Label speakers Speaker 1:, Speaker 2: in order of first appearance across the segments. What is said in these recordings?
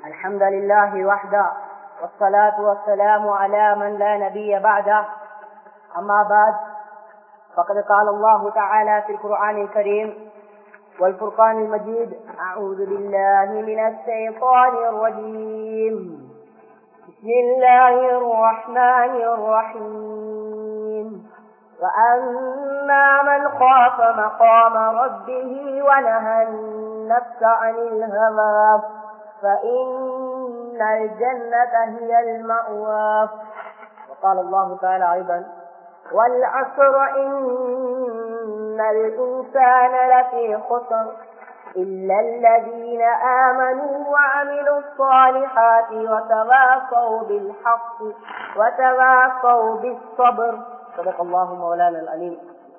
Speaker 1: الحمد لله وحده والصلاة والسلام على من لا نبي بعده أما بعد فقد قال الله تعالى في القرآن الكريم والفرقان المجيد أعوذ بالله من الشيطان الرجيم بسم الله الرحمن الرحيم وأما من خاف مقام ربه ونهى النفس عن الهوى فإن الجنة هي المأوى وقال الله تعالى أيضا والعصر إن الإنسان لفي خسر إلا الذين آمنوا وعملوا الصالحات وتواصوا بالحق وتواصوا بالصبر صدق الله مولانا العليم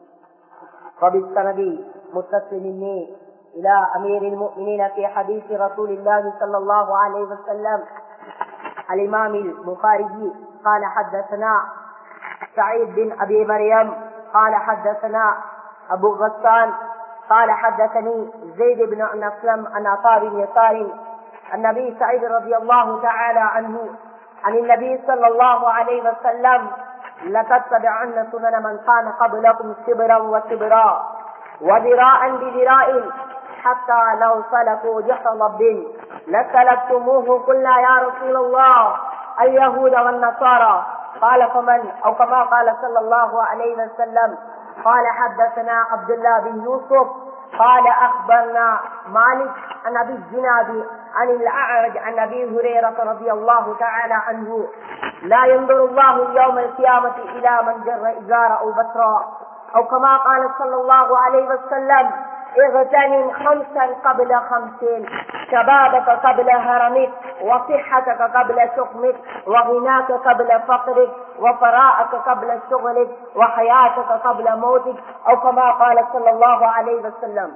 Speaker 1: وبالسند متصل مني إلى أمير المؤمنين في حديث رسول الله صلى الله عليه وسلم الإمام البخاري قال حدثنا سعيد بن أبي مريم قال حدثنا أبو غسان قال حدثني زيد بن أسلم عن عطاء بن يسار النبي سعيد رضي الله تعالى عنه عن النبي صلى الله عليه وسلم لتتبعن سنن من كان قبلكم شبرا وشبرا وذراعا بذراع حتى لو سلكوا جحر ضب لسلكتموه قلنا يا رسول الله اليهود والنصارى قال فمن او كما قال صلى الله عليه وسلم قال حدثنا عبد الله بن يوسف قال اخبرنا مالك عن ابي الزناد عن الاعرج عن ابي هريره رضي الله تعالى عنه لا ينظر الله يوم القيامه الى من جر ازار او بترا او كما قال صلى الله عليه وسلم اغتنم خمسا قبل خمسين شبابك قبل هرمك وصحتك قبل سقمك وغناك قبل فقرك وفراءك قبل شغلك وحياتك قبل موتك او كما قال صلى الله عليه وسلم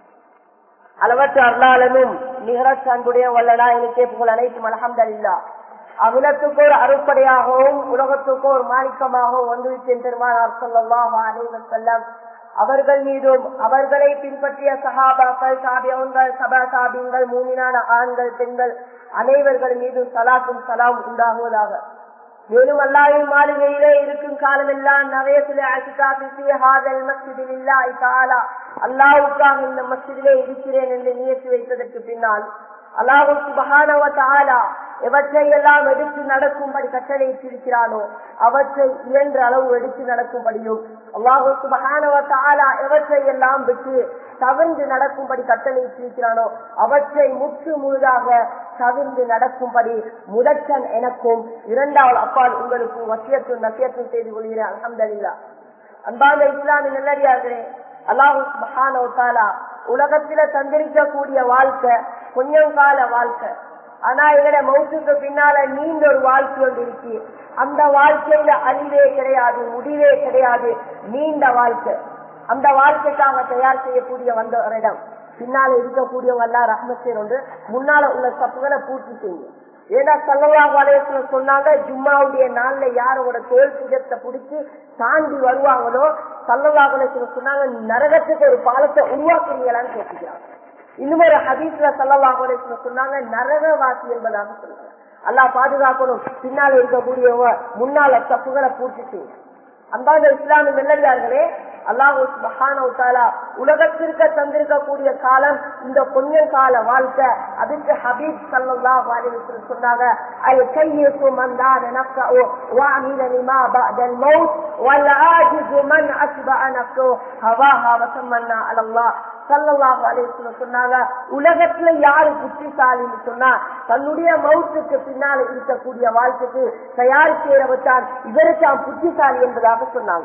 Speaker 1: அளவற்ற அருளாளனும் நிகரற்ற அன்புடைய வல்லநாயனுக்கே புகழ் அனைத்தும் அலமதல்லா அகிலத்துக்கு ஒரு அறுப்படையாகவும் உலகத்துக்கு ஒரு மாணிக்கமாகவும் வந்து சென்றிருமானார் சொல்லலாம் அனைவர் செல்லம் அவர்கள் மீதும் அவர்களை பின்பற்றிய சகாபாக்கள் சாபியங்கள் சபா சாபியங்கள் மூமினான ஆண்கள் பெண்கள் அனைவர்கள் மீதும் சலாத்தும் சலாம் உண்டாகுவதாக மேலும் அல்லாவின் மாளிகையிலே இருக்கும் காலமெல்லாம் நவேசிலே அசிகாபிசிஹாதல் மஸ்ஜிதில் இல்லாய் தாலா அல்லாவுக்காக இந்த மஸ்ஜிதிலே இருக்கிறேன் என்று நியற்றி வைத்ததற்கு பின்னால் அல்லாஹு சுபஹானவ தாலா எவற்றை எல்லாம் எடுத்து நடக்கும்படி கட்டளையிட்டிருக்கிறானோ அவற்றை இயன்ற அளவு எடுத்து நடக்கும்படியும் அல்லாஹு சுபஹானவ தாலா எவற்றை எல்லாம் விட்டு தவிர்ந்து நடக்கும்படி கட்டளையிட்டிருக்கிறானோ அவற்றை முற்று முழுதாக தவிர்ந்து நடக்கும்படி முதற்கன் எனக்கும் இரண்டாவது அப்பால் உங்களுக்கும் வசியத்தும் நசியத்தும் செய்து கொள்கிறேன் அலமதுல்லா அன்பான இஸ்லாமின் நல்லடியார்களே அல்லாஹு சுபஹானவ தாலா உலகத்தில தந்திரிக்கக்கூடிய வாழ்க்கை கொஞ்சம் கால வாழ்க்கை ஆனா எங்கட மௌத்துக்கு பின்னால நீண்ட ஒரு வாழ்க்கை ஒன்று இருக்கு அந்த வாழ்க்கையில அழிவே கிடையாது முடிவே கிடையாது நீண்ட வாழ்க்கை அந்த வாழ்க்கைக்காக தயார் செய்யக்கூடிய வந்த ஒரு இடம் பின்னால இருக்கக்கூடியவங்க எல்லாம் ரஹ்மத்தேர் ஒன்று முன்னால உள்ள தப்புகளை பூர்த்தி செய்யும் ஏன்னா சல்லல்லா வலையத்துல சொன்னாங்க ஜும்மாவுடைய நாள்ல யாரோட தோல் புஜத்தை பிடிச்சி தாண்டி வருவாங்களோ சல்லல்லா வலையத்துல சொன்னாங்க நரகத்துக்கு ஒரு பாலத்தை உருவாக்குறீங்களான்னு கேட்டுக்கிறாங்க இன்னும் ஒரு ஹதீஸ்ல சல்லல்லா வலையத்துல சொன்னாங்க நரகவாசி என்பதாக சொல்றாங்க அல்லா பாதுகாக்கணும் பின்னால இருக்கக்கூடியவங்க முன்னால தப்புகளை பூர்த்தி செய்யும் அந்தாந்த இஸ்லாமிய வெள்ளடியார்களே அல்லாஹூ மகானவுத்தாலா உலகத்திற்கு தந்திருக்கக்கூடிய காலம் இந்த கொஞ்ச கால வாழ்க்கை அதுக்கு ஹபீப் சல்லாஹ் அலிவசல் சொன்னாங்க அது கையுக்கு மந்தான நஃப்ஸஹு وعمل لما بعد الموت والعاجز من أتبع نفسه هواها وتمنى على الله சல்லல்லாஹு அலைஹி சொன்னாங்க உலகத்துல யாரு புத்திசாலின்னு சொன்னா தன்னுடைய மவுத்துக்கு பின்னால இருக்கக்கூடிய வாழ்க்கைக்கு தயார் செய்யறவத்தான் இவருக்கு புத்திசாலி என்பதாக சொன்னாங்க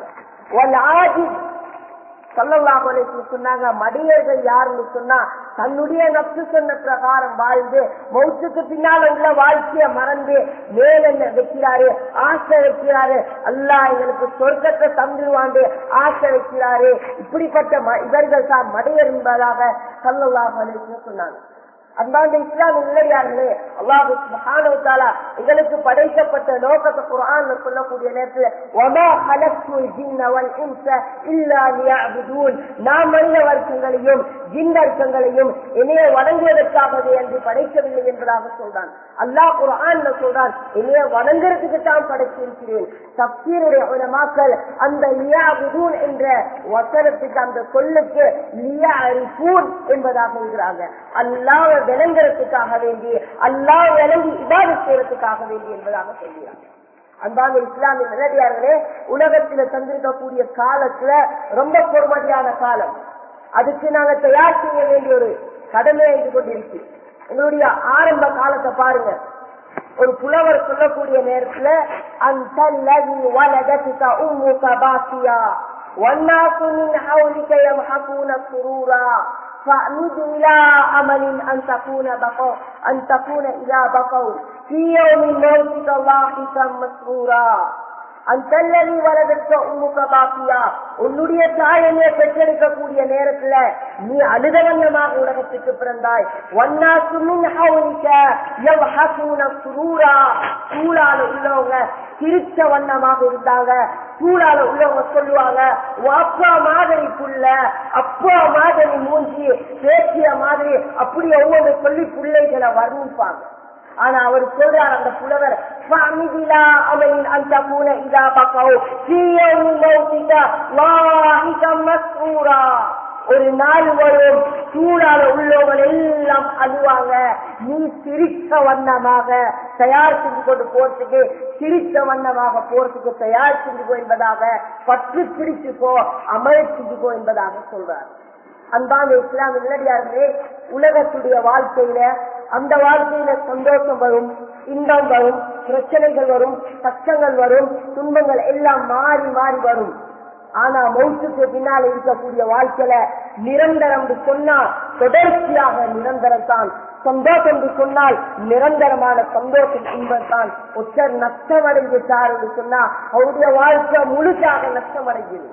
Speaker 1: சல்லல்லாஹு அலைஹி சொன்னாங்க மடியர்கள் யாருன்னு சொன்னா தன்னுடைய நப்சு சொன்ன பிரகாரம் வாழ்ந்து மௌத்துக்கு பின்னால உள்ள வாழ்க்கைய மறந்து மேல வைக்கிறாரு ஆசை வைக்கிறாரு அல்லாஹ் எங்களுக்கு சொர்க்கத்தை தந்துருவாண்டு ஆசை வைக்கிறாரு இப்படிப்பட்ட இவர்கள் தான் மடையர் என்பதாக சல்லல்லாஹு அலைஹி சொன்னாங்க அந்தாண்ட இஸ்லாம் இல்லையார்களே அல்லாஹு சுப்ஹானஹு வ தஆலா எங்களுக்கு படைக்கப்பட்ட நோக்கத்தை குர்ஆன்ல சொல்லக்கூடிய நேரத்துல வமா ஹலக்துல் ஜின்ன வல் இன்ஸ இல்லா லியஅபுதூன் நான் மனித வர்க்கங்களையும் ஜிந்தர்க்கங்களையும் என்னைய வணங்குவதற்காகவே என்று படைக்கவில்லை என்பதாக சொல்றான் அல்லாஹ் குரான்ல சொல்றான் என்னைய வணங்குறதுக்கு தான் படைத்திருக்கிறேன் தப்சீருடைய உலமாக்கள் அந்த லியாபுதூன் என்ற வசனத்துக்கு அந்த சொல்லுக்கு லியாரிஃபூன் என்பதாக இருக்கிறாங்க அல்லாஹ் விளங்குறதுக்காக வேண்டி அல்லாஹ் விளங்கி இபாதத் செய்யறதுக்காக வேண்டி என்பதாக சொல்கிறாங்க அன்பான இஸ்லாமிய நிலடியார்களே உலகத்துல தந்திருக்கக்கூடிய காலத்துல ரொம்ப பொறுமதியான காலம் அதுக்கு நாங்க தயார் செய்ய வேண்டிய ஒரு கடமை இது கொண்டிருக்கு எங்களுடைய ஆரம்ப காலத்தை பாருங்க ஒரு புலவர் சொல்லக்கூடிய நேரத்துல அந்த வலதத்துக்க உம்முக பாக்கியா والناس من حولك يمحقون سرورا فأمد إلى أمل أن تكون بقوا أن تكون إلى بقوا في يوم موتك ضاحكا مسرورا அந்தல்லி வலதற்க உம்முக பாக்கியா உன்னுடைய தாயனையை பெற்றெடுக்கக்கூடிய நேரத்துல நீ அழுதவண்ணமாக உலகத்துக்கு பிறந்தாய் வண்ணா சுமின் ஹவுனிக்க யவ்ஹகுன சுரூரா சூழால உள்ளவங்க சிரிச்ச வண்ணமாக இருந்தாங்க சூழால உள்ளவங்க சொல்லுவாங்க "உன் அப்பா மாதிரி புள்ள அப்பா மாதிரி மூஞ்சி பேசிய மாதிரி அப்படி ஒவ்வொரு சொல்லி பிள்ளைகளை வர்ணிப்பாங்க ஆனா அவர் சொல்றார் அந்த புலவர் "ஃபஅமிதிலா அமலின் அன் தகூன இதா பகௌ ஃபீ யௌமி மௌதிக லாஹிகம் மஸ்ரூரா." ஒரு நாள் வரும் சூழால உள்ளவங்க எல்லாம் அழுவாங்க நீ சிரிச்ச வண்ணமாக தயார் செஞ்சு கொண்டு போறதுக்கு சிரிச்ச வண்ணமாக போறதுக்கு தயார் செஞ்சுக்கோ என்பதாக பற்று பிடிச்சுக்கோ அமல் செஞ்சுக்கோ என்பதாக சொல்றார் அன்பான இஸ்லாம் இல்லடியார்களே உலகத்துடைய வாழ்க்கையில அந்த வாழ்க்கையில சந்தோஷம் வரும் இன்பம் வரும் பிரச்சனைகள் வரும் கஷ்டங்கள் வரும் துன்பங்கள் எல்லாம் மாறி மாறி வரும் ஆனா மௌத்துக்கு பின்னால இருக்கக்கூடிய வாழ்க்கையில நிரந்தரம் என்று சொன்னால் தொடர்ச்சியாக நிரந்தரம் தான் சந்தோஷம் என்று சொன்னால் நிரந்தரமான சந்தோஷம் இன்பம் தான் ஒற்றர் நஷ்டமடைஞ்சிட்டார் என்று சொன்னா அவருடைய வாழ்க்கை முழுசாக நஷ்டமடைகிறது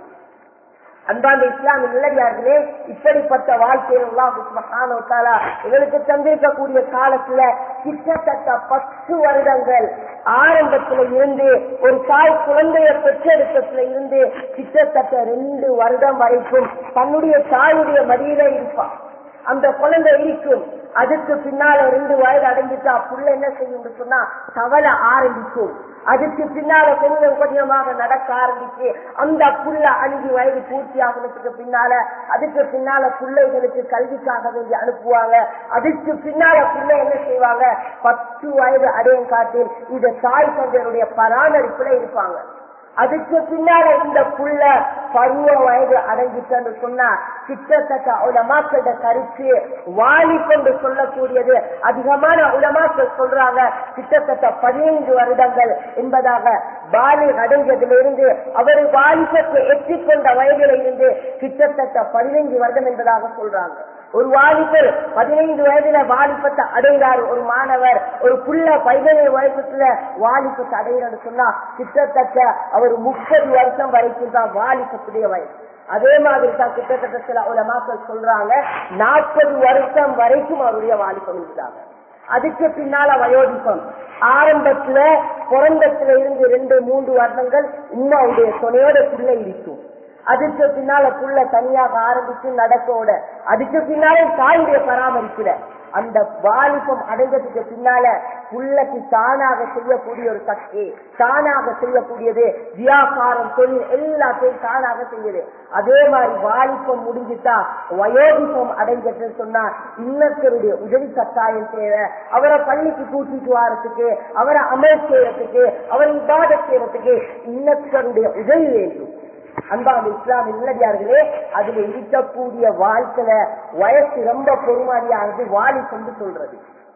Speaker 1: அன்பாந்த இஸ்லாமிய நிலையார்களே இப்படிப்பட்ட வாழ்க்கையில் அல்லாஹ் சுப்ஹானஹு வ தஆலா எங்களுக்கு தந்திருக்கக்கூடிய காலத்துல கிட்டத்தட்ட பத்து வருடங்கள் ஆரம்பத்துல இருந்து ஒரு தாய் குழந்தைய பெற்றெடுக்கத்துல இருந்து கிட்டத்தட்ட ரெண்டு வருடம் வரைக்கும் தன்னுடைய தாயுடைய மடியில இருப்பான் அந்த குழந்தை இருக்கும் அதுக்கு பின்னால ரெண்டு வயது அடைஞ்சிட்டா புள்ள என்ன செய்யும் சொன்னா தவளை ஆரம்பிக்கும் அதுக்கு பின்னால கொஞ்சம் கொஞ்சமாக நடக்க ஆரம்பிச்சு அந்த புள்ள அஞ்சு வயது பூர்த்தி ஆகுனதுக்கு பின்னால அதுக்கு பின்னால பிள்ளைகளுக்கு கல்விக்காக வேண்டி அனுப்புவாங்க அதுக்கு பின்னால பிள்ளை என்ன செய்வாங்க பத்து வயது அடையும் காட்டில் இந்த தாய் தந்தையருடைய பராமரிப்புல இருப்பாங்க அதுக்கு பின்னால இந்த புள்ள பருவ வயது அடைஞ்சிட்டு சொன்னா கிட்டத்தட்ட உலமாக்கள கருத்து வாலிக்கொண்டு சொல்லக்கூடியது அதிகமான உலமாக்கள் சொல்றாங்க கிட்டத்தட்ட பதினைந்து வருடங்கள் என்பதாக பாலி அடைஞ்சதிலிருந்து அவர் வாலிபத்தை எட்டிக்கொண்ட வயதில இருந்து கிட்டத்தட்ட பதினைந்து வருடம் என்பதாக சொல்றாங்க ஒரு வாலிபர் பதினைந்து வயதுல வாலிபத்தை அடைகிறார் ஒரு மாணவர் ஒரு புள்ள பதினேழு வயசுல வாலிபத்தை அடைகிறான்னு சொன்னா கிட்டத்தட்ட அவர் முப்பது வருஷம் வரைக்கும் தான் வாலிபத்துடைய வயசு அதே மாதிரி தான் கிட்டத்தட்ட சில உலமாக்கள் சொல்றாங்க நாற்பது வருஷம் வரைக்கும் அவருடைய வாலிபம் இருந்தாங்க அதுக்கு பின்னால வயோதிபம் ஆரம்பத்துல பிறந்தத்துல இருந்து ரெண்டு மூன்று வருடங்கள் உமாவுடைய துணையோட பிள்ளை இருக்கும் அதுக்கு பின்னால புள்ள தனியாக ஆரம்பிச்சு நடக்கோட அதுக்கு பின்னாலே தாயுடைய பராமரிப்புல அந்த வாலிபம் அடைஞ்சதுக்கு பின்னால புள்ளக்கு தானாக செய்யக்கூடிய ஒரு சக்தி தானாக செய்யக்கூடியது வியாபாரம் தொழில் எல்லாத்தையும் தானாக செய்யுது அதே மாதிரி வாலிபம் முடிஞ்சுட்டா வயோதிபம் அடைஞ்சதுன்னு சொன்னா இன்னத்தருடைய உதவி கட்டாயம் தேவை அவரை பள்ளிக்கு கூட்டிட்டு வாரத்துக்கு அவரை அமல் செய்யறதுக்கு அவரை இபாத செய்யறதுக்கு இன்னத்தருடைய உதவி வேண்டும் அன்பான இஸ்லாம் இல்லடியார்களே அதுல இருக்கக்கூடிய வாழ்க்கையில வயசு ரொம்ப பொறுமதியானது வாலி கொண்டு சொல்றது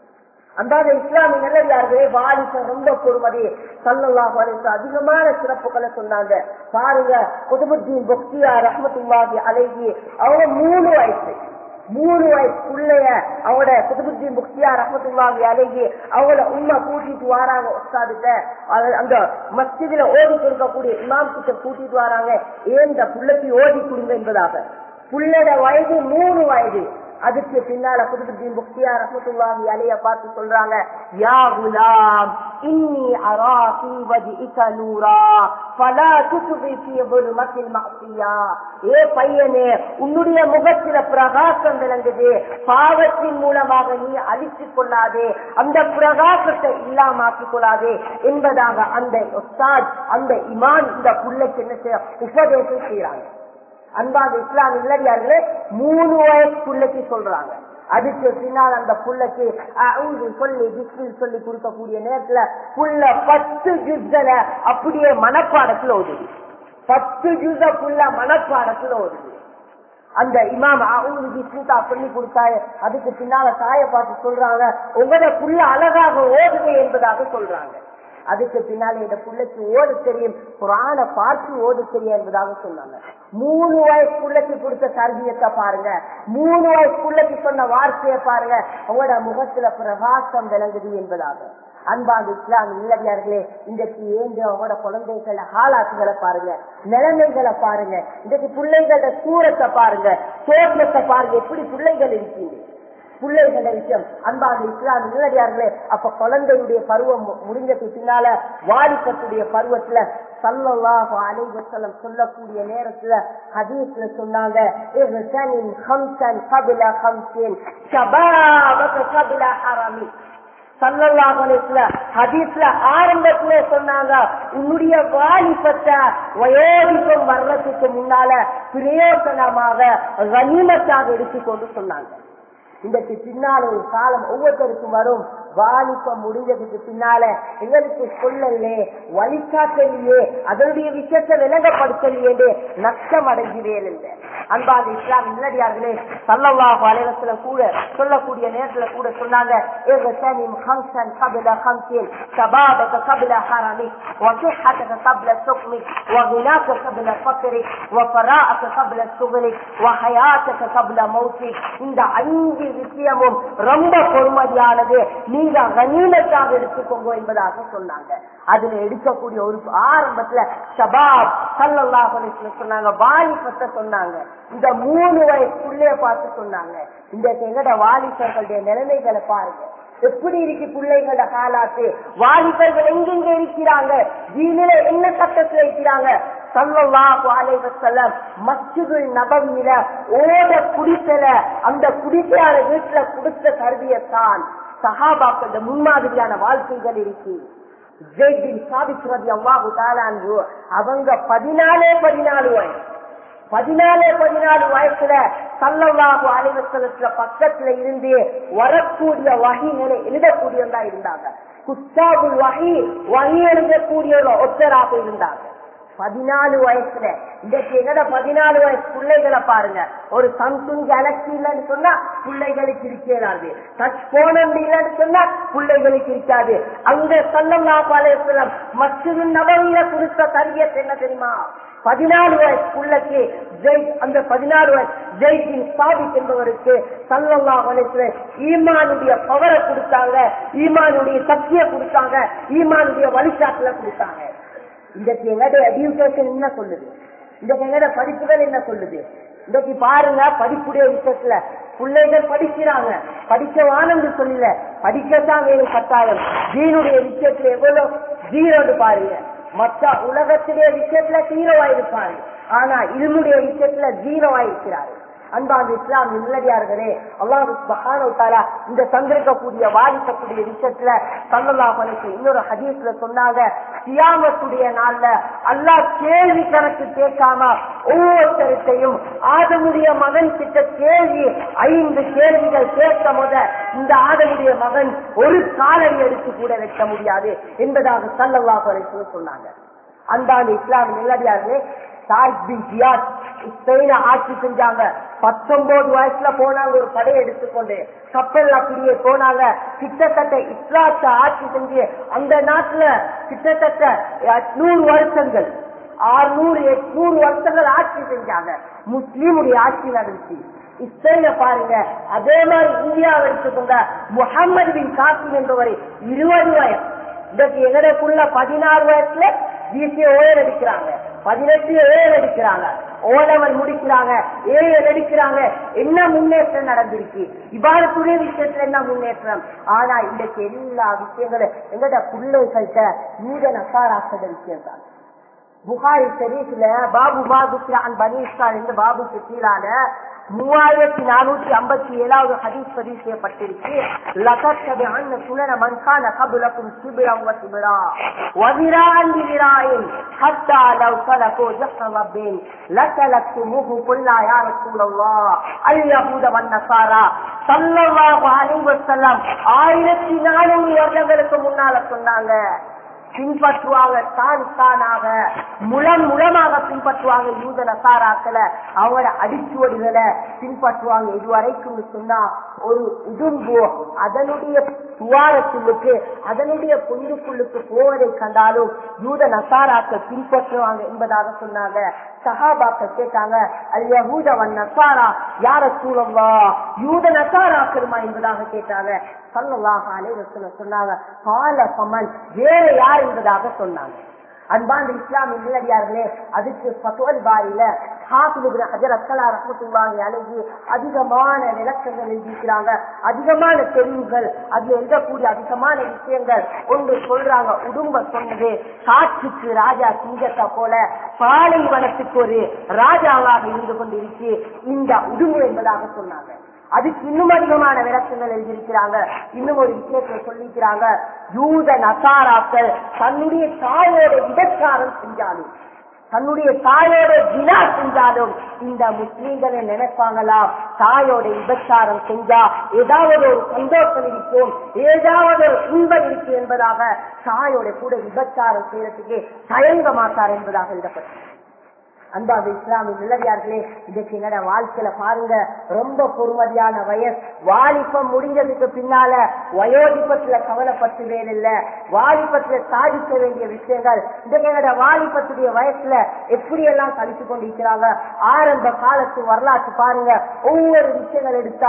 Speaker 1: அன்பான இஸ்லாமிய நல்லடியார்களே வாலிசம் ரொம்ப பொறுமதி சல்லல்லாஹு அலைஹி வஸல்லம் அதிகமான சிறப்புகளை சொன்னாங்க பாருங்க குதுபுத்தீன் பக்தியா ரஹ்மத்துல்லாஹி அலைஹி அவங்க மூணு வயசு மூணு வயசு பிள்ளைய அவங்களோட குதுபுத்தீன் புக்தியா ரஹமத்துல்லாஹி அலைஹி அவங்கள உண்மை கூட்டிட்டு வராங்க உஸ்தாதுட்ட அது- அந்த மஸ்ஜிதுல ஓதி கொடுக்கக்கூடிய இமாம் கிட்ட கூட்டிட்டு வராங்க ஏன் இந்த புள்ளைக்கு ஓதி கொடுங்க என்பதாக புள்ளட வயது மூணு வயது அதுக்கு பின்னால குதுபுத்தீன் புக்தியா ரஹமத்துல்லாஹி அலைய பார்த்து சொல்றாங்க யா குலாம் இன்னி அரா ஃபீ வஜ்இக நூரா ஃபலா துஸ்பி ஃபீ ظُلْمَةِ மஅசியா ஏ பையனே உன்னுடைய முகத்தில பிரகாசம் விளங்குது பாவத்தின் மூலமாக நீ அழித்துக் கொள்ளாதே அந்த பிரகாசத்தை இல்லாமாக்கிக் கொள்ளாதே என்பதாக அந்த உஸ்தாத் அந்த இமான் இந்த புள்ளைக்கு என்ன செய்ய உபதேசம் செய்யறாங்க அன்பாத இஸ்லாம் இல்லடியார்களே மூணு வயசு புள்ளைக்கு சொல்றாங்க அதுக்கு பின்னால் அந்த புள்ளைக்கு அவுது சொல்லி பிஸ்மில் சொல்லி கொடுக்கக்கூடிய நேரத்துல புள்ள பத்து ஜுஸ்ல அப்படியே மனப்பாடத்துல ஓடுது பத்து ஜுஸ புள்ள மனப்பாடத்துல ஓடுது அந்த இமாம் அவுது பிஸ்மிதா சொல்லி கொடுத்தாரு அதுக்கு பின்னால தாய பார்த்து சொல்றாங்க உங்களோட புள்ள அழகாக ஓடுது என்பதாக சொல்றாங்க அதுக்கு பின்னால இந்த புள்ளைக்கு ஓட தெரியும் குரான பார்த்து ஓட தெரியும் என்பதாக சொன்னாங்க மூணு வயசு புள்ளைக்கு கொடுத்த சர்வியத்தை பாருங்க மூணு வயசு புள்ளைக்கு சொன்ன வார்த்தையை பாருங்க உங்களோட முகத்துல பிரகாசம் விளங்குது என்பதாக அன்பாக இஸ்லாம் இல்லடியார்களே இன்றைக்கு ஏந்து அவங்களோட குழந்தைகள ஹாலாத்துகளை பாருங்க நிலைமைகளை பாருங்க இன்றைக்கு பிள்ளைகளோட சூரத்தை பாருங்க தோற்றத்தை பாருங்க எப்படி பிள்ளைகள் இருக்கீங்க பிள்ளைகள விஷயம் அன்பாக இஸ்லாம் இல்லடியார்களே அப்ப குழந்தையுடைய பருவம் மு- முடிஞ்சதுக்கு பின்னால வாலிபத்துடைய பருவத்துல சல்லல்லாஹு அலைஹி வஸல்லம் சொல்லக்கூடிய நேரத்துல ஹதீஸ்ல சொன்னாங்க இஹ்சனின் ஹம்சன் கபில ஹம்சின் ஷபாபக கபில ஹரமி சல்லல்லாஹு அலைஹி வஸல்லம் ஹதீஸ்ல ஆரம்பத்திலே சொன்னாங்க உன்னுடைய வாலிபத்தை வயோதிகம் வர்றதுக்கு முன்னால பிரயோசனமாக கனிமத்தாக எடுத்துக்கொண்டு சொன்னாங்க இன்றைக்கு பின்னால ஒரு காலம் ஒவ்வொருத்தருக்கும் வரும் வாலிப்பம் முடிஞ்சதுக்கு பின்னால எங்களுக்கு சொல்லலே வழிகாட்டலையே அதனுடைய விஷயத்தை விளங்கப்படுத்தலையே நஷ்டம் அடைகிறேன் இல்லை அன்பாத இஸ்லாம் இல்லடியார்களே சல்லல்லாஹு அலைவசல கூட சொல்லக்கூடிய நேரத்துல கூட சொன்னாங்க اغتنم خمسا قبل خمس شبابك قبل حرمك وصحتك قبل سقمك وغناك قبل فقرك وفراءك قبل شغلك وحياتك قبل موتك இந்த ஐந்து விஷயமும் ரொம்ப பொறுமதியானது நீங்க கனிமத்தாக எடுத்துக்கோங்க என்பதாக சொன்னாங்க அதுல எடுக்கக்கூடிய ஒரு ஆரம்பத்துல ஷபாப் சல்லல்லாஹு அலைஹி வஸல்லம் சொன்னாங்க வாலிபத்தை சொன்னாங்க இந்த மூணு வயசு புள்ளைய பார்த்து சொன்னாங்க இந்த எங்கட வாலிபர்களுடைய நிலைமைகளை பாருங்க எப்படி இருக்கு பிள்ளைகளோட காலாத்து வாலிபர்கள் எங்கெங்க இருக்கிறாங்க ஜீனில என்ன சட்டத்துல இருக்கிறாங்க சல்லல்லாஹு அலைஹி வஸல்லம் மஸ்ஜிதுல் நபவியில ஓட குடிசல அந்த குடிசையான வீட்டுல கொடுத்த கருவியத்தான் சஹாபாக்கள் முன்மாதிரியான வாழ்க்கைகள் இருக்கு ஜெய் பின் சாபித் ரதி அல்லாஹு தாலான்கு அவங்க பதினாலே பதினாலு வயசு பதினாலே பதினாலு வயசுல சல்லல்லாஹு அலைவசலத்துல பக்கத்துல இருந்து வரக்கூடிய வகைகளை எழுதக்கூடியவங்களா இருந்தாங்க குஸ்தாபுல் வகை வகை எழுதக்கூடிய ஒத்தராக இருந்தாங்க பதினாலு வயசுல இன்றைக்கு எங்கட பதினாலு வயசு பிள்ளைகளை பாருங்க ஒரு சாம்சங் கேலக்சி இல்லைன்னு சொன்னா பிள்ளைகளுக்கு இருக்கிறாது டச் போன் இல்லைன்னு சொன்னா பிள்ளைகளுக்கு இருக்காது அங்க சொல்லல்லா பாளையம் மற்றொரு நபவியில கொடுத்த கரியத்தை என்ன தெரியுமா பதினாலு வயசு பிள்ளைக்கு ஜெய் அந்த பதினாலு வயசு ஜெய்தின் சாபித் என்பவருக்கு சல்லல்லா வயசுல ஈமானுடைய பவரை கொடுத்தாங்க ஈமானுடைய சக்தியை கொடுத்தாங்க ஈமானுடைய வழிகாட்டுல கொடுத்தாங்க இன்றைக்கு எங்கட எஜுகேஷன் என்ன சொல்லுது இன்றைக்கு எங்கட படிப்புகள் என்ன சொல்லுது இன்றைக்கு பாருங்க படிப்புடைய விஷயத்துல பிள்ளைகள் படிக்கிறாங்க படிக்க வானந்து சொல்லல படிக்கத்தான் வேணும் கட்டாயம் ஜீனுடைய விஷயத்துல எவ்வளவு ஜீரோடு பாருங்க மற்ற உலகத்திலே விஷயத்துல ஜீரோவா இருப்பாரு ஆனா ilmuடைய விஷயத்துல ஜீரோவா இருக்கிறாரு அன்பான இஸ்லாம் நல்லடியார்களே அல்லாஹ் சுப்ஹானஹு தஆலா இந்த தந்திருக்கக்கூடிய வாதிக்கக்கூடிய விஷயத்துல ஸல்லல்லாஹு அலைஹி இன்னொரு ஹதீஸ்ல சொன்னாங்க கியாமத்துடைய நாள்ல அல்லாஹ் கேள்வி கணக்கு கேட்காம ஒவ்வொருத்தருத்தையும் ஆதமுடைய மகன் கிட்ட கேள்வி ஐந்து கேள்விகள் கேட்க முத இந்த ஆதமுடைய மகன் ஒரு காலடி எடுத்து கூட வைக்க முடியாது என்பதாக ஸல்லல்லாஹு அலைஹி சொன்னாங்க அன்பான இஸ்லாம் நல்லடியார்களே சாயித் பின் ஜியாத் ஸ்பெயின ஆட்சி செஞ்சாங்க பத்தொன்பது வயசுல போனாங்க ஒரு படையை எடுத்துக்கொண்டு கப்பல் அப்படியே போனாங்க கிட்டத்தட்ட இஸ்லாத்தை ஆட்சி செஞ்சு அந்த நாட்டுல கிட்டத்தட்ட நூறு வருஷங்கள் ஆறுநூறு எட்நூறு வருஷங்கள் ஆட்சி செஞ்சாங்க முஸ்லீமுடைய ஆட்சி நடந்துச்சு இஸ்ரேல பாருங்க அதே மாதிரி இந்தியாவை எடுத்துக்கொண்ட முகமது பின் காசிம் என்பவரை இருபது வயசு இதற்கு எங்களுக்குள்ள பதினாறு வயசுல ஜிசிய ஓயர் அடிக்கிறாங்க பதினெட்டு ஏழு அடிக்கிறாங்க ஓலவல் முடிக்கிறாங்க ஏஎல் எடுக்கிறாங்க என்ன முன்னேற்றம் நடந்திருக்கு இவ்வாறு விஷயத்துல என்ன முன்னேற்றம் ஆனா இன்றைக்கு எல்லா விஷயங்களும் எங்கட பிள்ளைகள்கிட்ட யூத நசாராக்கள் விஷயம் தான் புகாரி ஷெரீஃப்ல பாபு பாபுக்ரான் பனீஸ்கான் இந்த பாபுக்கு கீழான மூவாயிரத்தி நானூற்றி ஐம்பத்தி ஏழாவது ஹதீஸ் பதிவு செய்யப்பட்டிருக்கு லகத்தபி அன்ன சுனன மன்கான கபுலக்கும் சிபிரம் வ சிபிரா வதிரான் விராயின் ஹத்தா லவ் சலகோ ஜஹ்ர ரப்பின் லசலக்துமுஹு குல்லா யா ரசூலல்லாஹ் அல் யஹூத வன் நஸாரா ஸல்லல்லாஹு அலைஹி வஸல்லம் 1400 வருடங்களுக்கு முன்னால சொன்னாங்க பின்பற்றுவாங்க தான் தானாக முலம் முலமாக பின்பற்றுவாங்க யூத நசாராக்களை அவங்களோட அடிச்சுவடுகளை பின்பற்றுவாங்க இதுவரைக்கும் சொன்னா ஒரு உடும்பு அதனுடைய துவாரத்துள்ளுக்கு அதனுடைய பொந்துக்குள்ளுக்கு போவதை கண்டாலும் யூத நசாராக்கள் பின்பற்றுவாங்க என்பதாக சொன்னாங்க சஹாபாக்கள் கேட்டாங்க அது யஹூதவன் நசாரா யார சூழவா யூத நசாராக்களுமா என்பதாக கேட்டாங்க சல்லல்லாஹு அலைஹி வஸல்லம் சொன்னாங்க கால கமல் வேற யார் என்பதாக சொன்னாங்க அன்பாந்த இஸ்லாமிய நிலடியார்களே அதுக்கு பத்துவல் பாரியில ஹாஃபிலுக்கு ஹஜர் அக்கலா ரஹமத்துல்லாஹி அலைஹி அதிகமான விளக்கங்கள் எழுதியிருக்கிறாங்க அதிகமான தெளிவுகள் அதுல எழுதக்கூடிய அதிகமான விஷயங்கள் ஒன்று சொல்றாங்க உடும்ப சொன்னது காற்றுக்கு ராஜா சிங்கத்தை போல பாலைவனத்துக்கு ஒரு ராஜாவாக இருந்து கொண்டிருக்கு இந்த உடும்பு என்பதாக சொன்னாங்க அதுக்கு இன்னும் அதிகமான விளக்கங்கள் எழுதியிருக்கிறாங்க இன்னும் ஒரு விஷயத்தை சொல்லிக்கிறாங்க யூத நசாராக்கள் தன்னுடைய தாயோட இடக்காரம் செஞ்சாலும் தன்னுடைய தாயோட வினா செஞ்சாலும் இந்த முஸ்லீம்களை நினைப்பாங்களாம் தாயோட விபச்சாரம் செஞ்சா ஏதாவது ஒரு சந்தோஷம் இருக்கும் ஏதாவது ஒரு இன்பம் இருக்கு என்பதாக தாயோட கூட விபச்சாரம் செய்யறதுக்கு தயங்க மாட்டார் என்பதாக எழுதப்பட்டது அன்பாக இஸ்லாமிய நிலவியார்களே இதுக்கு என்னோட வாழ்க்கையில பாருங்க ரொம்ப பொறுமதியான வயசு வாலிபம் முடிஞ்சதுக்கு பின்னால வயோதிபத்துல கவலைப்பட்டு வேலையில்ல வாலிபத்துல சாதிக்க வேண்டிய விஷயங்கள் இதுக்கு என்னோட வாலிபத்துடைய வயசுல எப்படி எல்லாம் கழிச்சு கொண்டிருக்கிறாங்க ஆரம்ப காலத்து வரலாற்று பாருங்க ஒவ்வொரு விஷயங்கள் எடுத்தா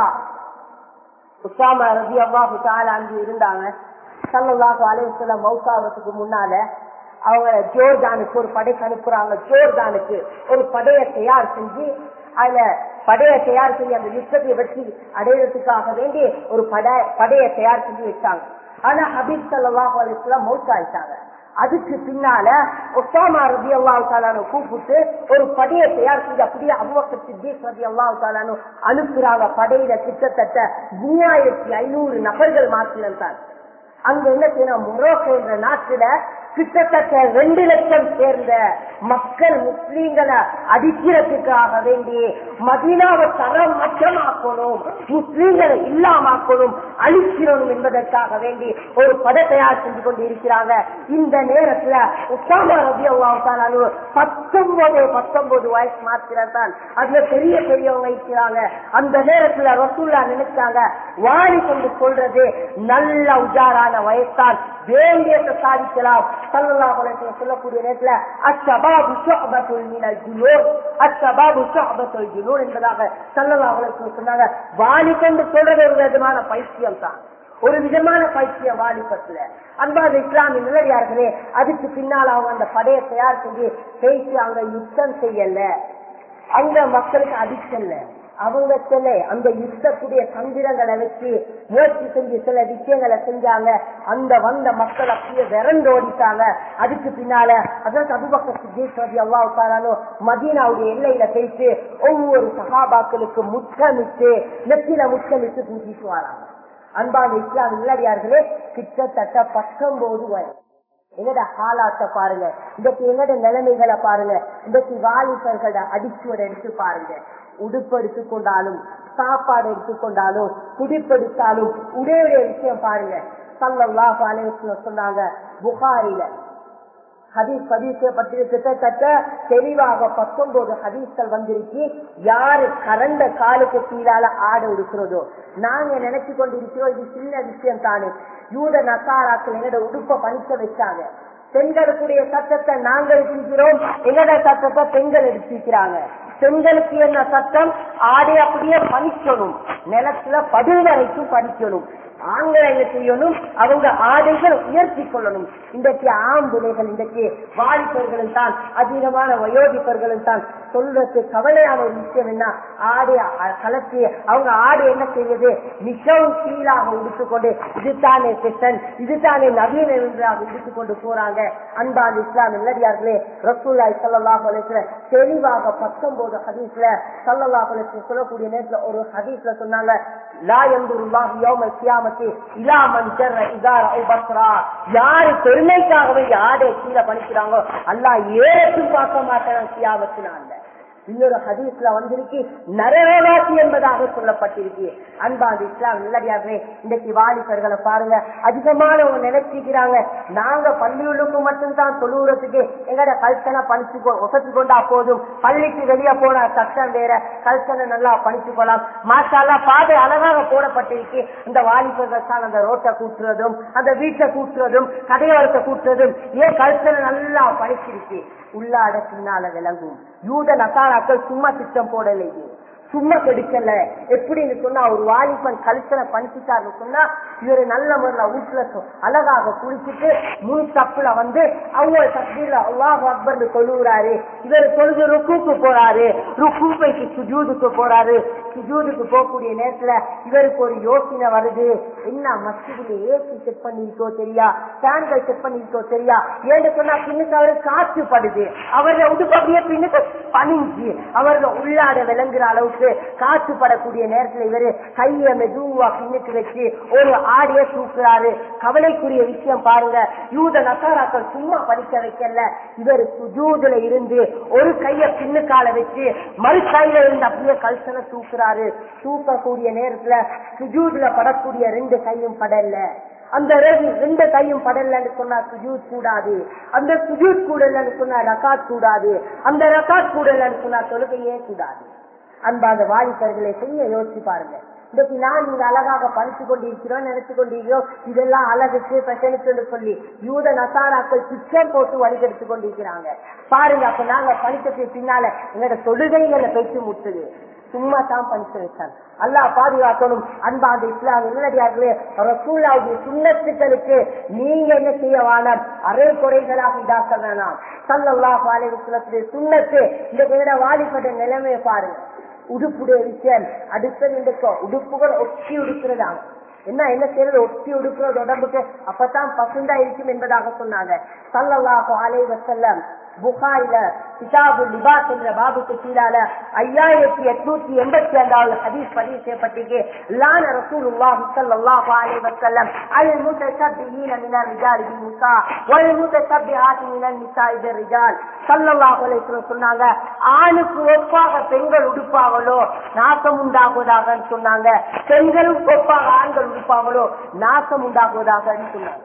Speaker 1: உசாமா ரவி அவ்வாஹு தாலா அங்கு இருந்தாங்க சல்லல்லாஹு அலைவசல்லம் மௌசாவதுக்கு முன்னால அவங்க ஜோர்தானுக்கு ஒரு படைக்கு அனுப்புறாங்க ஜோர்தானுக்கு ஒரு படையை தயார் செஞ்சு அதுல படையை தயார் செஞ்சு அந்த யுத்தத்தை வெற்றி அடையிறதுக்காக வேண்டி ஒரு படை படையை தயார் செஞ்சு வச்சாங்க ஆனா ஹபீப் சல்லாஹ் அலிஸ்லாம் மௌத் ஆயிட்டாங்க அதுக்கு பின்னால ஒசாமா ரபி அல்லாஹாலானு கூப்பிட்டு ஒரு படையை தயார் செஞ்சு அப்படியே அவ்வக்க சித்தீக் ரபி அல்லாஹாலானு அனுப்புறாங்க படையில கிட்டத்தட்ட மூவாயிரத்தி ஐநூறு நபர்கள் மாத்திரம் தான் அங்க என்ன செய்யணும் மொரோக்கோ என்ற நாட்டுல கிட்டத்தட்ட ரெண்டு லட்சம் சேர்ந்த மக்கள் முஸ்லீம்களை அடிக்கிறதுக்காக வேண்டி மதீனாவை தரம் மச்சமாக்கணும் முஸ்லீம்களை இல்லாமக்கணும் அழிக்கிறோம் என்பதற்காக வேண்டி ஒரு பட தயார் செஞ்சு கொண்டு இருக்கிறாங்க இந்த நேரத்துல உசாமா ரபி அல்லாஹாலு பத்தொன்பது பத்தொன்பது வயசு மாத்திரம் தான் அதுல பெரிய பெரியவங்க இருக்கிறாங்க அந்த நேரத்துல ரசூல்லா நினைச்சாங்க வாடி கொண்டு சொல்றது நல்ல உஜாரான வயசுதான் வேண்டியத்தை சாதிக்கலாம் சல்லல்லாஹு அலைஹி வஸல்லம் சொல்லக்கூடிய நேரத்துல அஷ்ஷபாபு ஷுஅபத்துல் மினல் ஜுனூன் அஷ்ஷபாபு ஷுஅபத்துல் ஜுனூன் என்பதாக சல்லல்லாஹு அலைஹி வஸல்லம் சொன்னாங்க வாலிபம் சொல்றது ஒரு விதமான பைத்தியம் தான் ஒரு விதமான பைத்தியம் வாலிபத்துல அன்பாத இஸ்லாமிய நிலையார்களே அதுக்கு பின்னால் அவங்க அந்த படையை தயார் செஞ்சு பேசி அங்க யுத்தம் செய்யல அங்க மக்களுக்கு அடிக்கல அவங்க சில அந்த யுத்தத்துடைய தந்திரங்களை வச்சு முயற்சி செஞ்சு சில விஷயங்களை செஞ்சாங்க அந்த வந்த மக்கள் அப்படியே விரண்டு ஓடிட்டாங்க அதுக்கு பின்னால அதாவது அபுபக்க சித்தேஸ்வரி அல்லாவுக்காரனோ மதீனாவுடைய எல்லையில பேசி ஒவ்வொரு சகாபாக்களுக்கு முத்தமிட்டு நெத்தில முத்தமிட்டு பூஜிட்டு வராங்க அன்பான இஸ்லாம் இல்லடியார்களே கிட்டத்தட்ட பத்தொன்பது வயசு எங்கட ஹாலாத்த பாருங்க இன்றைக்கு எங்கட நிலைமைகளை பாருங்க இன்றைக்கு வாலிபர்களோட அடிச்சுவடை எடுத்து பாருங்க உடுப்பு எடுத்துக்கொண்டாலும் சாப்பாடு எடுத்துக்கொண்டாலும் குடிப்பெடுத்தாலும் உடைய விஷயம் பாருங்க சல்லாஹ் அலைவசம் சொன்னாங்க புகாரில ஹதீஸ் பதிவு செய்யப்பட்டு கிட்டத்தட்ட தெளிவாக பத்தொன்பது ஹதீஸ்கள் வந்திருக்கு யாரு கரண்ட காலுக்கு கீழால ஆடு இருக்கிறதோ நாங்க நினைச்சு கொண்டிருக்கிறோம் இது சின்ன விஷயம் தானே யூத நசாராக்கள் எங்கட உடுப்ப பணிக்க வச்சாங்க பெண்களுக்குரிய சட்டத்தை நாங்க எடுத்துக்கிறோம் எங்கட சட்டத்தை பெண்கள் எடுத்துக்கிறாங்க பெண்களுக்கு என்ன சட்டம் ஆடை அப்படியே பணிக்கணும் நிலத்துல பதில் வரைக்கும் படிக்கணும் ஆண்களை என்ன செய்யணும் அவங்க ஆடைகள் உயர்த்தி கொள்ளணும் இன்றைக்கு ஆம்புலைகள் இன்றைக்கு வாலிபர்களும் தான் அதிகமான வயோதிப்பர்களும் தான் சொல்றது கவலையான ஒரு விஷயம் என்ன ஆடை அ- கலத்தி அவங்க ஆடை என்ன செய்யுது மிகவும் கீழாக உடுத்துக்கொண்டு இதுதானே பெஷன் இதுதானே நவீன என்றாக உடுத்துக்கொண்டு போறாங்க அன்பான் இஸ்லாம் நல்லடியார்களே ரசூல்லாய் சல்லாஹ் அலிஸ்ல தெளிவாக பத்தொன்பது ஹதீஸ்ல சல்லல்லாஹ் அலிஸ்ல சொல்லக்கூடிய நேரத்துல ஒரு ஹதீஸ்ல சொன்னாங்க லா எம்புருல்லாஹ் யௌமல் கியாமத்தி இலா மன் ஜர்ர இதார அவு பஸ்ரா யாரு பெருமைக்காகவே யாரை கீழே பணிக்கிறாங்களோ அல்லாஹ் ஏற்றும் பார்க்க மாட்டான் கியாமத்தினால இன்னொரு ஹதீஸ்ல வந்திருக்கு நரகவாசி என்பதாக சொல்லப்பட்டிருக்கு அன்பாது இஸ்லாம் நல்லடியாகவே இன்றைக்கு வாலிபர்களை பாருங்க அதிகமானவங்க நினைச்சுக்கிறாங்க நாங்க பள்ளியுள்ளுக்கு மட்டும்தான் தொழுவுறதுக்கு எங்கட கல்ச்சனை பணிச்சு ஒசத்து கொண்டா போதும் பள்ளிக்கு வெளியே போன சட்டம் வேற கல்ச்சனை நல்லா பணிச்சு கொள்ளலாம் மாஷாலா பாதை அழகாக போடப்பட்டிருக்கு அந்த வாலிபர்கள் தான் அந்த ரோட்டை கூட்டுறதும் அந்த வீட்டை கூட்டுறதும் கடையோரத்தை கூட்டுறதும் ஏன் கல்ச்சனை நல்லா பணிச்சிருக்கு உள்ளாட பின்னால விளங்கும் யூத நசாராக்கள் சும்மா திட்டம் போடலையே சும்மா கெடுக்கல எப்படின்னு சொன்னா ஒரு வாலிபன் கல்ச்சனை பணிச்சுட்டாருன்னு சொன்னா இவரு நல்ல முறையில வீட்டுல சொ- அழகாக குளிச்சுட்டு முன் தப்புல வந்து அவங்க தப்பீர்ல அல்லாஹ் அக்பர்னு சொல்லுகிறாரு இவர் தொழுது ருக்குக்கு போறாரு ருக்குப்பைக்கு சுஜூதுக்கு போறாரு சுஜூதுக்கு போகக்கூடிய நேரத்துல இவருக்கு ஒரு யோசனை வருது என்ன மஸ்ஜிதுல ஏசி செட் பண்ணிருக்கோ தெரியா ஃபேன்கள் செட் பண்ணிருக்கோ தெரியா ஏன்னு சொன்னா பின்னுக்கு அவரு காற்று படுது அவருடைய உடுப்பு அப்படியே பின்னுக்கு பணிஞ்சு அவர்கள் உள்ளாட விளங்குற அளவுக்கு காற்று படக்கூடிய நேரத்துல இவரு கைய மெதுவா பின்னுக்கு வச்சு ஒரு ஆடிய தூக்குறாரு கவலைக்குரிய விஷயம் பாருங்க யூத நசாராக்கள் சும்மா படிக்க வைக்கல இவர் சுஜூதுல இருந்து ஒரு கைய பின்னுக்கால வச்சு மறு கையில இருந்து அப்படியே கல்சனை தூக்குறாரு தூக்கக்கூடிய நேரத்துல சுஜூதுல படக்கூடிய ரெண்டு கையும் படல அந்த ரெண்டு ரெண்டு கையும் படலன்னு சொன்னா சுஜூத் கூடாது அந்த சுஜூத் கூடலன்னு சொன்னா ரகாத் கூடாது அந்த ரகாத் கூடலன்னு சொன்னா தொழுகையே கூடாது அன்பாத வாலிபர்களை செய்ய யோசிச்சு பாருங்க இன்னைக்கு நான் நீங்க அழகாக படிச்சு கொண்டிருக்கிறோம் நினைச்சு கொண்டிருக்கிறோம் இதெல்லாம் அழகுக்கு பிரச்சனைக்கு சொல்லி யூத நசாராக்கள் பிக்சர் போட்டு வழிகெடுத்து கொண்டிருக்கிறாங்க பாருங்க அப்ப நாங்க படிச்சதுக்கு பின்னால எங்களோட தொழுகைகளை பேச்சு முட்டுது சும்மா தான் படிச்சு வச்சாங்க அல்லாஹ் பாதுகாக்கணும் அன்பாந்த இஸ்லாம் இல்லடியார்களே ரசூல்லாவுடைய சுண்ணத்துக்களுக்கு நீங்க என்ன செய்ய வேணாம் அரை குறைகளாக இதாக்க வேணாம் சல்லல்லாஹு அலைஹி வஸல்லத்துடைய சுண்ணத்து இந்த வேற வாலிபட்ட நிலைமையை பாருங்க உடுப்புடைய விஷயம் அடுத்தது இந்த கொ- உடுப்புகள் ஒட்டி உடுக்கிறதாங்க என்ன என்ன செய்யறது ஒட்டி உடுக்கிறது உடம்புக்கு அப்பதான் பசுந்தா இருக்கும் என்பதாக சொன்னாங்க சல்லல்லாஹு அலைஹி வஸல்லம் புகாரில கிதாபு லிபாஸ் என்ற பாபுக்கு கீழால ஐயாயிரத்தி எட்நூத்தி எண்பத்தி ரெண்டாவது ஹதீஸ் பதிவு செய்யப்பட்டிருக்கு லான ரசூலுல்லாஹி ஸல்லல்லாஹு அலைஹி வஸல்லம் அல் முத்தஷப்பிஹீன மினல் ரிஜாலி பின் நிசா வல் முத்தஷப்பிஹாத்தி மினல் நிசாஇ பிர் ரிஜால் ஸல்லல்லாஹு அலைஹி வஸல்லம் சொன்னாங்க ஆணுக்கு ஒப்பாக பெண்கள் உடுப்பாங்களோ நாசம் உண்டாகுவதாக சொன்னாங்க பெண்களுக்கு ஒப்பாக ஆண்கள் உடுப்பாங்களோ நாசம் உண்டாகுவதாக சொன்னாங்க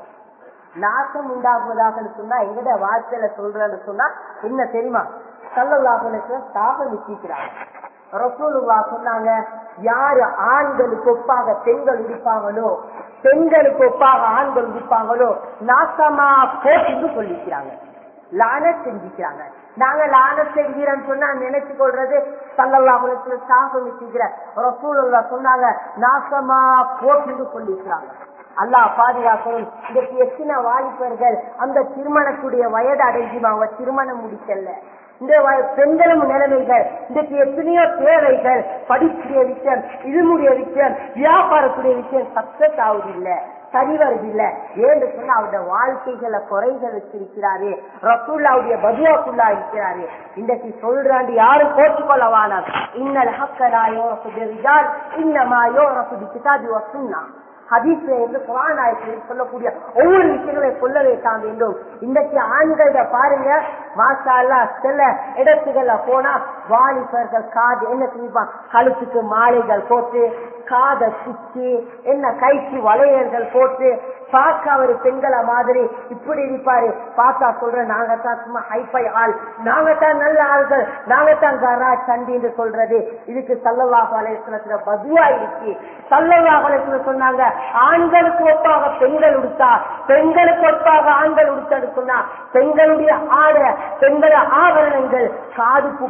Speaker 1: நாசம் உண்டாகுவதாக சொன்னா எங்கட வார்த்தையில சொல்றேன்னு சொன்னா என்ன தெரியுமா சல்லல்லாஹுல தாகம் நிச்சிக்கிறாங்க ரசூலுல்லா சொன்னாங்க யாரு ஆண்களுக்கு ஒப்பாக பெண்கள் உடுப்பாங்களோ பெண்களுக்கு ஒப்பாக ஆண்கள் உடுப்பாங்களோ நாசமா போட்டு சொல்லிக்கிறாங்க லான செஞ்சுக்கிறாங்க நாங்க லான செஞ்சீரன்னு சொன்னா நினைச்சு கொள்றது சல்லல்லாஹுல தாகம் நிச்சிக்கிற ரசூலுல்லா சொன்னாங்க நாசமா போட்டு சொல்லிக்கிறாங்க அல்லாஹ் பாதுகாக்கணும் இதற்கு எத்தனை வாலிபர்கள் அந்த திருமணத்துடைய வயது அடைஞ்சுமா அவங்க திருமணம் முடிக்கல இந்த வ- பெண்களும் நிலைமைகள் இன்றைக்கு எத்தனையோ தேவைகள் படிப்புடைய விஷயம் இதுமுடைய விஷயம் வியாபாரத்துடைய விஷயம் சக்சஸ் ஆகுதில்லை சரி வருதில்லை ஏன்னு சொன்னா அவருடைய வாழ்க்கைகளை குறைகள் வச்சிருக்கிறாரு ரசூல்லாவுடைய பதுவாக்குள்ளா இருக்கிறாரு இன்றைக்கு சொல்றாண்டு யாரும் போட்டுக்கொள்ள வானாம் இன்னல் ஹக்கராயோ ரசுதிரிஜால் இன்னமாயோ ரசுதி கிதாபி வசுன்னா ஹதீஸ்ல இருந்து குரான் ஆயத்தில் சொல்லக்கூடிய ஒவ்வொரு விஷயங்களை சொல்லவே தான் வேண்டும் இன்றைக்கு ஆண்கள பாருங்க மாசாலா சில இடத்துகள்ல போனா வாலிபர்கள் காது என்ன செய்வான் கழுத்துக்கு மாலைகள் போட்டு காதை சுத்தி என்ன கைக்கு வளையல்கள் போட்டு பார்க்க அவர் பெண்களை மாதிரி இப்படி இருப்பாரு பார்த்தா சொல்ற நாங்க தான் சும்மா ஹைஃபை ஆள் நாங்க தான் நல்ல ஆள்கள் நாங்க தான் கரா சண்டின்னு சொல்றது இதுக்கு சல்லல்லாஹு அலைஹி பதுவா இருக்கு சல்லல்லாஹு அலைஹி சொன்னாங்க ஆண்களுக்கு ஒப்பாக பெண்கள் உடுத்தா பெண்களுக்கு ஒப்பாக ஆண்கள் உடுத்தன்னு சொன்னா பெண்களுடைய ஆட பெண்கள ஆபரணங்கள் காதுக்கு போடுறத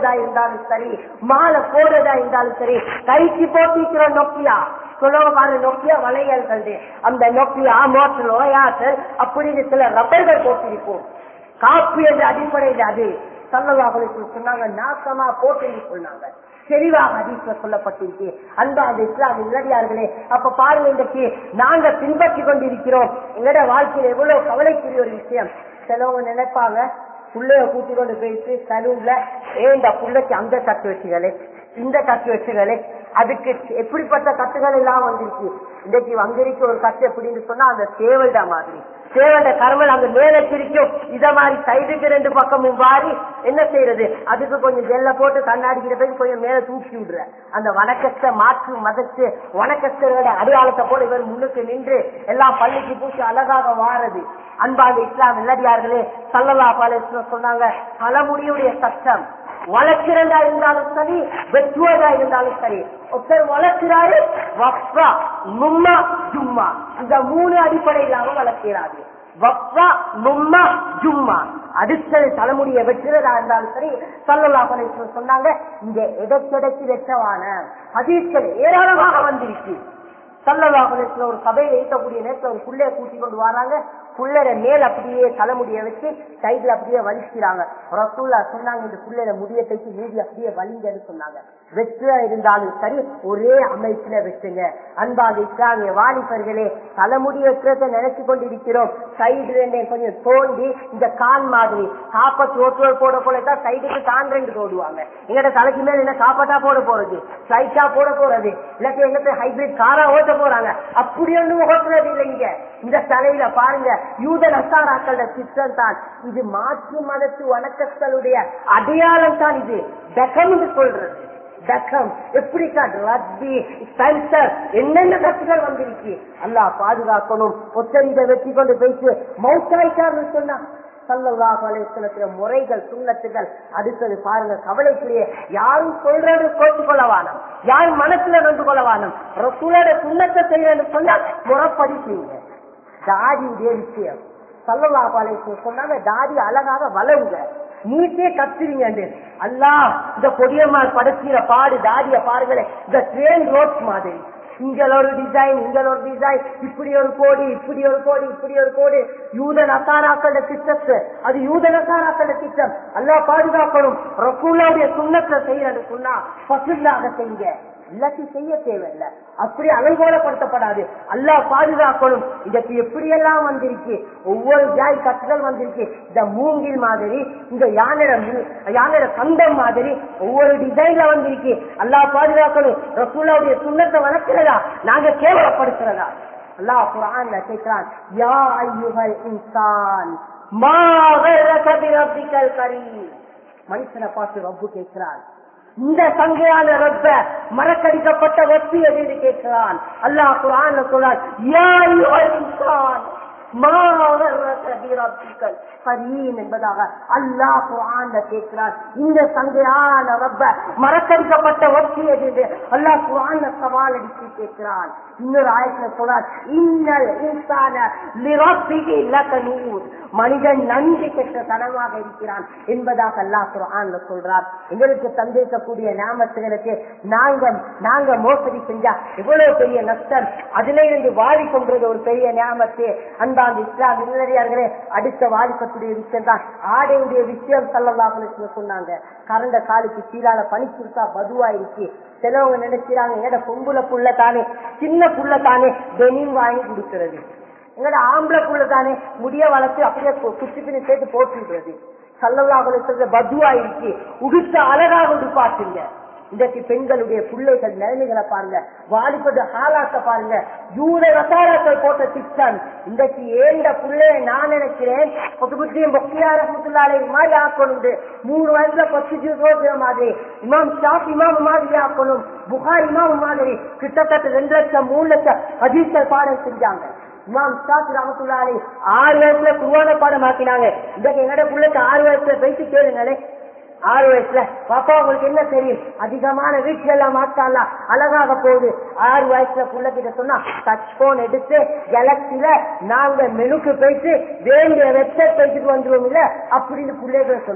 Speaker 1: போடுறதா இருந்தாலும் சரி மாலை போடுறதா இருந்தாலும் சரி கைக்கு போட்டிருக்கிற நொக்கியா சுலபமான நோக்கியா வளையல்கள் அந்த நோக்கியா மோட்டல் ஓயாற்றல் அப்படின்னு சில ரப்பர்கள் போட்டிருப்போம் காப்பு என்ற அடிப்படையில் அது சல்லல்லாஹுக்கு சொன்னாங்க நாசமா போட்டு சொன்னாங்க தெளிவாக அதிக சொல்லப்பட்டிருக்கு அந்த அந்த இஸ்லாம் இல்லடியார்களே அப்ப பாருங்க இன்றைக்கு நாங்க பின்பற்றி கொண்டிருக்கிறோம் எங்களோட வாழ்க்கையில எவ்வளவு கவலைக்குரிய ஒரு விஷயம் சிலவங்க நினைப்பாங்க புள்ளைய கூட்டி கொண்டு போயிட்டு சலூன்ல ஏண்ட புள்ளைக்கு அந்த கட்டு வச்சுகளே இந்த கட்டு வச்சுகளே அதுக்கு எப்படிப்பட்ட கட்டுகள் எல்லாம் வந்திருக்கு இன்றைக்கு வந்திருக்கு ஒரு கட்டு எப்படின்னு சொன்னா அந்த சேவல்டா மாதிரி சேவல்ட கருமல் அங்க மேல பிரிக்கும் இத மாதிரி சைடுக்கு ரெண்டு பக்கமும் வாரி என்ன செய்யறது அதுக்கு கொஞ்சம் ஜெல்ல போட்டு கண்ணாடிக்கிற போய் கொஞ்சம் மேல தூக்கி விடுற அந்த வணக்கத்தை மாற்று மதத்து வணக்கத்தரோட அடையாளத்தை போல இவர் முன்னுக்கு நின்று எல்லாம் பள்ளிக்கு பூச்சி அழகாக வாரது அன்பாக இஸ்லாம் இல்லடியார்களே சல்லல்லா பாலேஸ்வரர் சொன்னாங்க தலைமுடியுடைய சட்டம் வளர்க்கிறதா இருந்தாலும் சரி வெற்றுவதா இருந்தாலும் சரி ஒருத்தர் வளர்க்கிறாரு வக்ஃபா நும்மா ஜும்மா இந்த மூணு அடிப்படை இல்லாம வளர்க்கிறாரு வக்ஃபா நும்மா ஜும்மா அடுத்தது தலைமுடியை வெட்டுறதா இருந்தாலும் சரி சல்லல்லா பாலேஸ்வரர் சொன்னாங்க இந்த இடக்கிடக்கு வெற்றவான ஹதீஸ்கள் ஏராளமாக வந்திருக்கு சல்லல்லாஹுல ஒரு சபையில இருக்கக்கூடிய நேரத்தில் ஒரு புள்ளைய கூட்டி கொண்டு வராங்க புள்ளர மேல் அப்படியே தலைமுடிய வச்சு சைடுல அப்படியே வலிக்கிறாங்க ரசூல்லா சொன்னாங்க இந்த புள்ளைய முடிய தைச்சு மீதி அப்படியே வலிங்கன்னு சொன்னாங்க வெற்ற இருந்தாலும் சரி ஒரே அமைப்புல வெட்டுங்க அன்பாக இஸ்லாமிய வாலிபர்களே தலைமுடி வெட்டுறத நினைச்சு கொண்டிருக்கிறோம் சைடு ரெண்டே கொஞ்சம் தோண்டி இந்த கான் மாதிரி காப்பத்து ஓட்டுவர் போட போல தான் சைடுக்கு கான் ரெண்டு போடுவாங்க எங்கட தலைக்கு மேல என்ன காப்பட்டா போட போறது ஸ்லைட்டா போட போறது இல்லாட்டி எங்க ஹைபிரிட் காரா ஓட்ட போறாங்க அப்படி ஒண்ணும் ஓட்டுறது இல்லைங்க இந்த தலையில பாருங்க யூத நசாராக்கள சித்தம் தான் இது மாற்று மதத்து வணக்கங்களுடைய அடையாளம் தான் இது டகம் என்று சொல்றது டக்கம் எப்படி ரத்தி ஸ்பென்சர் என்னென்ன கட்டுகள் வந்திருக்கு அல்லாஹ் பாதுகாக்கணும் ஒத்தர் இதை வெற்றி கொண்டு போயிட்டு மௌத்தாய்க்கார்னு சொன்னா சல்லல்லாஹு அலைஹி முறைகள் சுண்ணத்துகள் அடுத்தது பாருங்க கவலைக்குரிய யாரும் சொல்றது கோச்சு கொள்ளவானம் யாரும் மனசுல நொந்து கொள்ளவானம் ரசூலோட சுண்ணத்தை செய்யறன்னு சொன்னா முறைப்படி செய்யுங்க தாடியுடைய விஷயம் சல்லல்லாஹு அலைஹி சொன்னாங்க தாடி அழகாக வளருங்க நீட்டே கத்துறீங்க அல்லா இந்த கொடியம்மா படைக்கிற பாடு தாடிய பாருங்களேன் இந்த ட்ரெயின் ரோட் மாதிரி இங்க ஒரு டிசைன் இங்க ஒரு டிசைன் இப்படி ஒரு கோடி இப்படி ஒரு கோடி இப்படி ஒரு கோடி யூத நசாராக்கள திட்டத்து அது யூத நசாராக்கள திட்டம் அல்லா பாதுகாக்கணும் ரசூலாவுடைய சுண்ணத்தை செய்யறது சொன்னா பசுல்லாக செய்யுங்க எல்லாத்தையும் செய்ய தேவையில்லை அப்படி அலங்கோலப்படுத்தப்படாது அல்லாஹ் பாதுகாக்கணும் இதற்கு எப்படி எல்லாம் வந்திருக்கு ஒவ்வொரு ஜாய் கட்டுகள் வந்திருக்கு இந்த மூங்கில் மாதிரி இந்த யானைட யானைட கந்தம் மாதிரி ஒவ்வொரு டிசைன்ல வந்திருக்கு அல்லாஹ் பாதுகாக்கணும் ரசூலாவுடைய சுண்ணத்தை வளர்க்கிறதா நாங்க கேவலப்படுத்துறதா அல்லாஹ் குரான்ல கேட்கிறான் யா ஐயுகள் இன்சான் மா கர்ரக பிரப்பிக்கல் கரீம் மனுஷனை பார்த்து ரப்பு கேட்கிறான் இந்த சங்கையான ரப்ப மறக்கடிக்கப்பட்ட வெற்றி என்று கேட்கிறான் அல்லாஹ் குரான் சொல்றான் யா அய்யுஹல் இன்சான் மா கர்ரக பிரப்பிக்கல் கரீம் என்பதாக அல்லாஹ் குரான்ல கேட்கிறான் இந்த சங்கையான ரப்ப மறக்கடிக்கப்பட்ட வெற்றி என்று அல்லாஹ் குரான்ல சவால் அடித்து கேட்கிறான் இன்னொரு ஆயத்துல சொல்றார் இன்னல் இன்சான லிரப்பிகி லகனூர் மனிதன் நன்றி பெற்ற தனமாக இருக்கிறான் என்பதாக அல்லாஹ் குரான்ல சொல்றார் எங்களுக்கு தந்திருக்கக்கூடிய நாமத்துகளுக்கு நாங்க நாங்க மோசடி செஞ்சா எவ்வளவு பெரிய நஷ்டம் அதுல இருந்து வாழி கொன்றது ஒரு பெரிய ஞாபத்து அன்பாந்த இஸ்லாம் இல்லறியார்களே அடுத்த வாலிபத்துடைய விஷயம் தான் ஆடையுடைய விஷயம் சல்லல்லாஹு சொன்னாங்க கரண்ட காலுக்கு கீழால பனி கொடுத்தா பதுவாயிருச்சு சிலவங்க நினைக்கிறாங்க ஏட பொம்புல புள்ள தானே சின்ன புள்ள தானே டெனிம் வாங்கி கொடுக்கிறது எங்களோட ஆம்பளை புள்ள தானே முடிய வளர்த்து அப்படியே குச்சி பின்னி சேர்த்து போட்டுன்றது சல்லல்லாஹுல பதுவாயிருச்சு உடுத்த அழகாக உடுப்பாட்டுங்க இன்றைக்கு பெண்களுடைய பிள்ளைகள் நிலைமைகளை பாருங்க வாலிபது ஹாலாக்க பாருங்க யூத ரசாராக்கள் போட்ட திட்டம் இன்றைக்கு ஏண்ட பிள்ளைய நான் நினைக்கிறேன் புத்தியும் பொக்கியார முத்துலாலை மாதிரி ஆக்கணும் மூணு வயசுல பத்து ஜூஸ் மாதிரி இமாம் ஷாப் இமாம் மாதிரி ஆக்கணும் புகார் இமாம் மாதிரி கிட்டத்தட்ட ரெண்டு லட்சம் மூணு லட்சம் அதிர்ஷ்ட பாடம் செஞ்சாங்க இமாம் ஷாப் ரமத்துல்லாலை ஆறு வயசுல குருவான பாடம் ஆக்கினாங்க இன்றைக்கு எங்கட பிள்ளைக்கு ஆறு வயசுல பேசி கேளுங்களே ஆறு வயசுல பாப்பா உங்களுக்கு என்ன தெரியும் அதிகமான வீட்டுல எல்லாம் மாத்தாலாம் அழகாக போகுது ஆறு வயசுல புள்ள கிட்ட சொன்னா டச் போன் எடுத்து கேலக்சில நாங்க மெனுக்கு போயிட்டு வேண்டிய வெப்சைட் போயிட்டு வந்துருவோம் இல்ல அப்படின்னு பிள்ளைகளை சொல்லுவோம்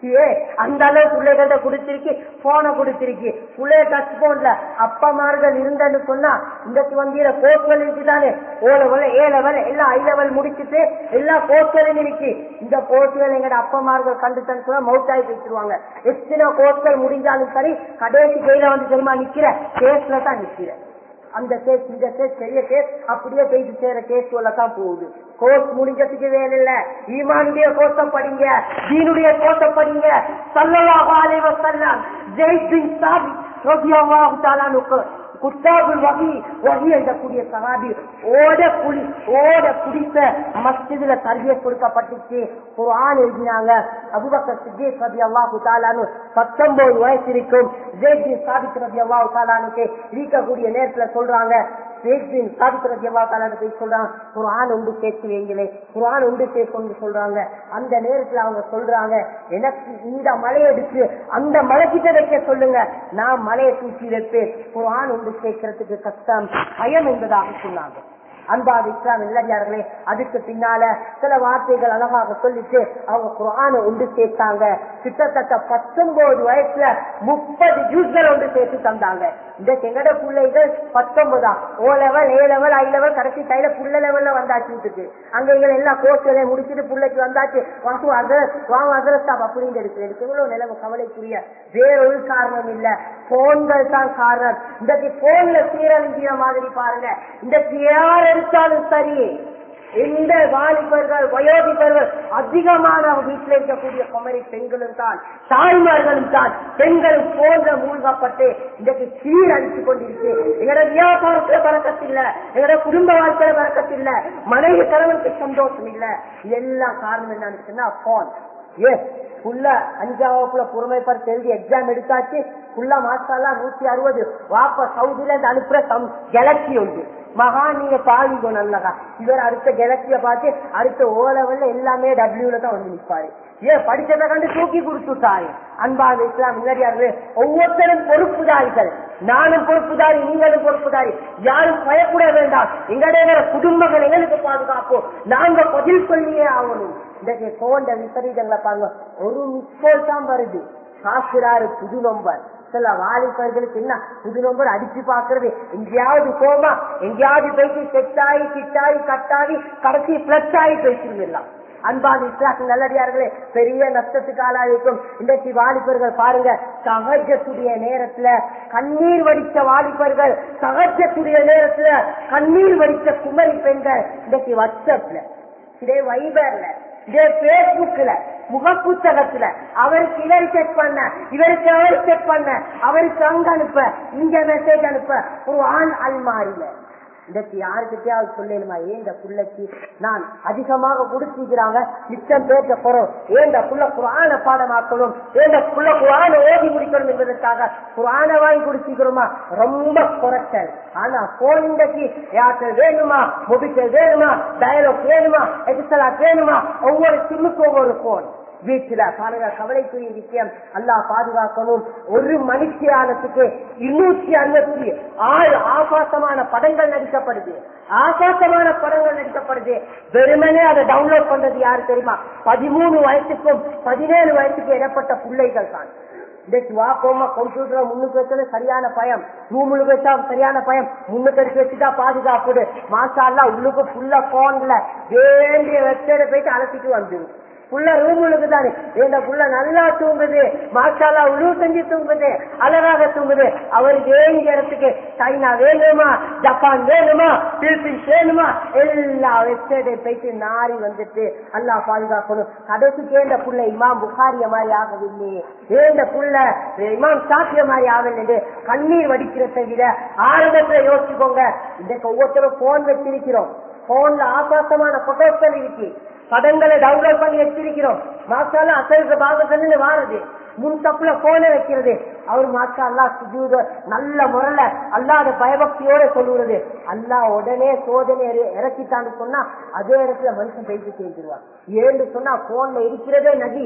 Speaker 1: ஏ அந்த அளவு பிள்ளைகள்ட்ட கொடுத்திருக்கு போனை கொடுத்திருக்கு பிள்ளைய டச் போன்ல அப்பமார்கள் இருந்தன்னு சொன்னா இன்றைக்கு வந்திர கோர்ஸ்கள் இருக்குதானே ஓ லெவல் ஏ லெவல் எல்லாம் ஐ லெவல் முடிச்சுட்டு எல்லா கோர்ஸ்களும் இருக்கு இந்த கோர்ஸ்கள் எங்கட அப்பமார்கள் கண்டுட்டன்னு சொன்னா மவுத்தாய் பேசிடுவாங்க எத்தனை கோர்ஸ்கள் முடிஞ்சாலும் சரி கடைசி கையில வந்து தெரியுமா நிக்கிற கேஸ்ல தான் நிக்கிற அந்த கேஸ் இந்த கேஸ் பெரிய கேஸ் அப்படியே போயிட்டு சேர கேஸ் தான் போகுது கோர்ஸ் முடிஞ்சதுக்கு வேலை இல்ல ஈமானுடைய கோஷம் படிங்க தீனுடைய கோஷம் படிங்க சல்லல்லாஹு அலைஹி வஸல்லம் ஜெயித் பின் சாபித் ரலியல்லாஹு தஆலா அன்ஹு குத்தாபுல் வகி வகி என்ற கூடிய சகாபி ஓட குடி ஓட குடித்த மஸ்ஜிதுல தர்பிய கொடுக்கப்பட்டுச்சு குர்ஆன் எழுதினாங்க அபூபக்கர் சித்திக் ரலியல்லாஹு தஆலானு 19 வயசு இருக்கும் ஜெயித் பின் சாபித் ரலியல்லாஹு தஆலானுக்கு இருக்கக்கூடிய நேரத்துல சொல்றாங்க ஜெயித் பின் சாபித் ரலியல்லாஹு தஆலானு போய் சொல்றாங்க குர்ஆன் உண்டு சேர்த்து வைங்களே குர்ஆன் உண்டு சேர்க்கணும்னு சொல்றாங்க அந்த நேரத்துல அவங்க சொல்றாங்க எனக்கு இந்த மலையை எடுத்து அந்த மலைக்கிட்ட வைக்க சொல்லுங்க நான் மலையை தூக்கி வைப்பேன் குர்ஆன் உண்டு சேர்க்கறதுக்கு கஷ்டம் பயம் என்பதாக சொன்னாங்க அன்பாது இஸ்லாம் இளைஞர்களே அதுக்கு பின்னால சில வார்த்தைகள் அழகாக சொல்லிட்டு அவங்க குரான ஒன்று சேர்த்தாங்க கிட்டத்தட்ட பத்தொன்பது வயசுல முப்பது ஜூஸ்கள் ஒன்று சேர்த்து தந்தாங்க இந்த எங்கட பிள்ளைகள் பத்தொன்பதா O level A level I level கடைசி கையில புள்ள லெவல்ல வந்தாச்சு வீட்டுக்கு அங்க இங்க எல்லா கோர்ஸ்களையும் முடிச்சுட்டு பிள்ளைக்கு வந்தாச்சு வாசு அதரஸ் வாங்க அதரஸ்தாப் அப்படின்னு இருக்கு எனக்கு எவ்வளவு நிலைமை கவலைக்குரிய வேறொரு காரணம் இல்ல போன்கள் தான் காரணம் இன்றைக்கு போன்ல சீரழிஞ்சிய மாதிரி பாருங்க இன்றைக்கு யார் எடுத்தாலும் சரி இந்த வாலிபர்கள் வயோதிபர்கள் அதிகமான வீட்டில் இருக்கக்கூடிய குமரி பெண்களும் தான் தாய்மார்களும் தான் பெண்களும் போன்ற மூழ்கப்பட்டு இன்றைக்கு சீரழித்து கொண்டிருக்கு எங்களோட வியாபாரத்துல பறக்கத்தில்ல எங்களோட குடும்ப வாழ்க்கையில பறக்கத்தில்ல மனைவி கணவனுக்கு சந்தோஷம் இல்ல இதெல்லாம் காரணம் என்னன்னு சொன்னா போன் ஏ புள்ள அஞ்சாம் வகுப்புல புறமை பார்த்து எழுதி எக்ஸாம் எடுத்தாச்சு புள்ள மாசாலாம் நூத்தி அறுபது வாப்ப சவுதில இருந்து அனுப்புற சம் கெலக்சி உண்டு மகா நீங்க பாவிங்கோ நல்லதா இவர் அடுத்த கெலக்சிய பார்த்து அடுத்த ஓ லெவல்ல எல்லாமே டபிள்யூல தான் வந்து நிற்பாரு ஏன் படிச்சதை கண்டு தூக்கி கொடுத்துட்டாரு அன்பான இஸ்லாம் முன்னாடியாரு ஒவ்வொருத்தரும் பொறுப்புதாரிகள் நானும் பொறுப்புதாரி நீங்களும் பொறுப்புதாரி யாரும் பயப்பட வேண்டாம் எங்களுடைய குடும்பங்கள் எங்களுக்கு பாதுகாப்போம் நாங்க பதில் சொல்லியே ஆகணும் இன்றைக்கு போன்ற விபரீதங்களை பாருங்க ஒரு மிஸ்கோல் தான் வருது காசுறாரு புது நம்பர் சில வாலிபர்களுக்கு என்ன புது நம்பர் அடிச்சு பாக்குறது எங்கேயாவது போமா எங்கேயாவது போயிட்டு செட் ஆகி கிட்டாகி கட்டாகி கடைசி பிளஸ் ஆகி பேசிருந்தலாம் அன்பான இஸ்லாத்து நல்லடியார்களே பெரிய நஷ்டத்துக்கு ஆளாயிருக்கும் இன்றைக்கு வாலிபர்கள் பாருங்க சகஜத்துடைய நேரத்துல கண்ணீர் வடித்த வாலிபர்கள் சகஜத்துடைய நேரத்துல கண்ணீர் வடித்த குமரி பெண்கள் இன்றைக்கு வாட்ஸ்அப்ல இதே வைபர்ல இதே பேஸ்புக்ல முகப்புத்தகத்துல அவருக்கு இவர் செக் பண்ண இவருக்கு அவர் செக் பண்ண அவருக்கு அங்க அனுப்ப இங்க மெசேஜ் அனுப்ப ஒரு ஆண் அல்மாரில இதற்கு யாருக்கிட்டையாவது சொல்லலுமா ஏன் இந்த புள்ளைக்கு நான் அதிகமாக கொடுத்திருக்கிறாங்க மிச்சம் பேச போறோம் ஏன் இந்த புள்ள குரான பாடமாக்கணும் ஏன் இந்த புள்ள குரான ஓதி முடிக்கணும் என்பதற்காக குரான வாங்கி குடிச்சிக்கிறோமா ரொம்ப குறைச்சல் ஆனா போன் இன்றைக்கு ஏர்டெல் வேணுமா மொபிட்டல் வேணுமா டயலாக் வேணுமா எக்ஸலாட் வேணுமா ஒவ்வொரு சிம்முக்கு ஒவ்வொரு போன் வீட்டுல பாருங்க கவலைக்குரிய விஷயம் அல்லா பாதுகாக்கணும் ஒரு மணித்தியாலத்துக்கு இருநூற்றி அறுபத்தி ஆறு ஆபாசமான படங்கள் நடிக்கப்படுது ஆபாசமான படங்கள் நடிக்கப்படுது வெறுமனே அதை டவுன்லோட் பண்றது யாரு தெரியுமா பதிமூணு வயசுக்கும் பதினேழு வயசுக்கு இடப்பட்ட பிள்ளைகள் தான் இன்றைக்கு வாப்போமா கம்ப்யூட்டர் முன்னுக்கு வச்சது சரியான பயம் ரூமுக்கு வச்சா சரியான பயம் முன்னுக்கு எடுத்து வச்சுட்டா பாதுகாப்பு மாசா உள்ளுக்கு ஃபுல்லா போன்ல வேண்டிய வெப்சைட்ல போயிட்டு அழைச்சிட்டு வந்துடும் புள்ள ரூமுக்கு தானே இந்த புள்ள நல்லா தூங்குது மாஷாலா உழு செஞ்சு தூங்குது அழகாக தூங்குது அவருக்கு வேண்டிய இடத்துக்கு சைனா வேணுமா ஜப்பான் வேணுமா பிலிப்பீன்ஸ் வேணுமா எல்லா வெப்சைட்டை போயிட்டு நாரி வந்துட்டு அல்லா பாதுகாக்கணும் கடைசிக்கு ஏந்த புள்ள இமாம் புகாரிய மாதிரி ஆகவில்லையே ஏந்த புள்ள இமாம் சாத்திய மாதிரி ஆகவில்லை கண்ணீர் வடிக்கிறதை விட ஆரம்பத்துல யோசிச்சுக்கோங்க இன்றைக்கு ஒவ்வொருத்தரும் போன் வச்சிருக்கிறோம் போன்ல ஆபாசமான போட்டோக்கள் இருக்கு படங்களை டவுன்லோட் பண்ணி வச்சிருக்கிறோம் மாசால அசலுக்கு பாகத்துல வாருது முன் தப்புல போன வைக்கிறது அவர் மாசா அல்லா சுஜூத நல்ல முறையில அல்லாத பயபக்தியோட சொல்லுறது அல்லா உடனே சோதனை இறக்கிட்டான்னு சொன்னா அதே இடத்துல மனுஷன் பேசி சேர்ந்துருவான் ஏன்னு சொன்னா போன்ல இருக்கிறதே நதி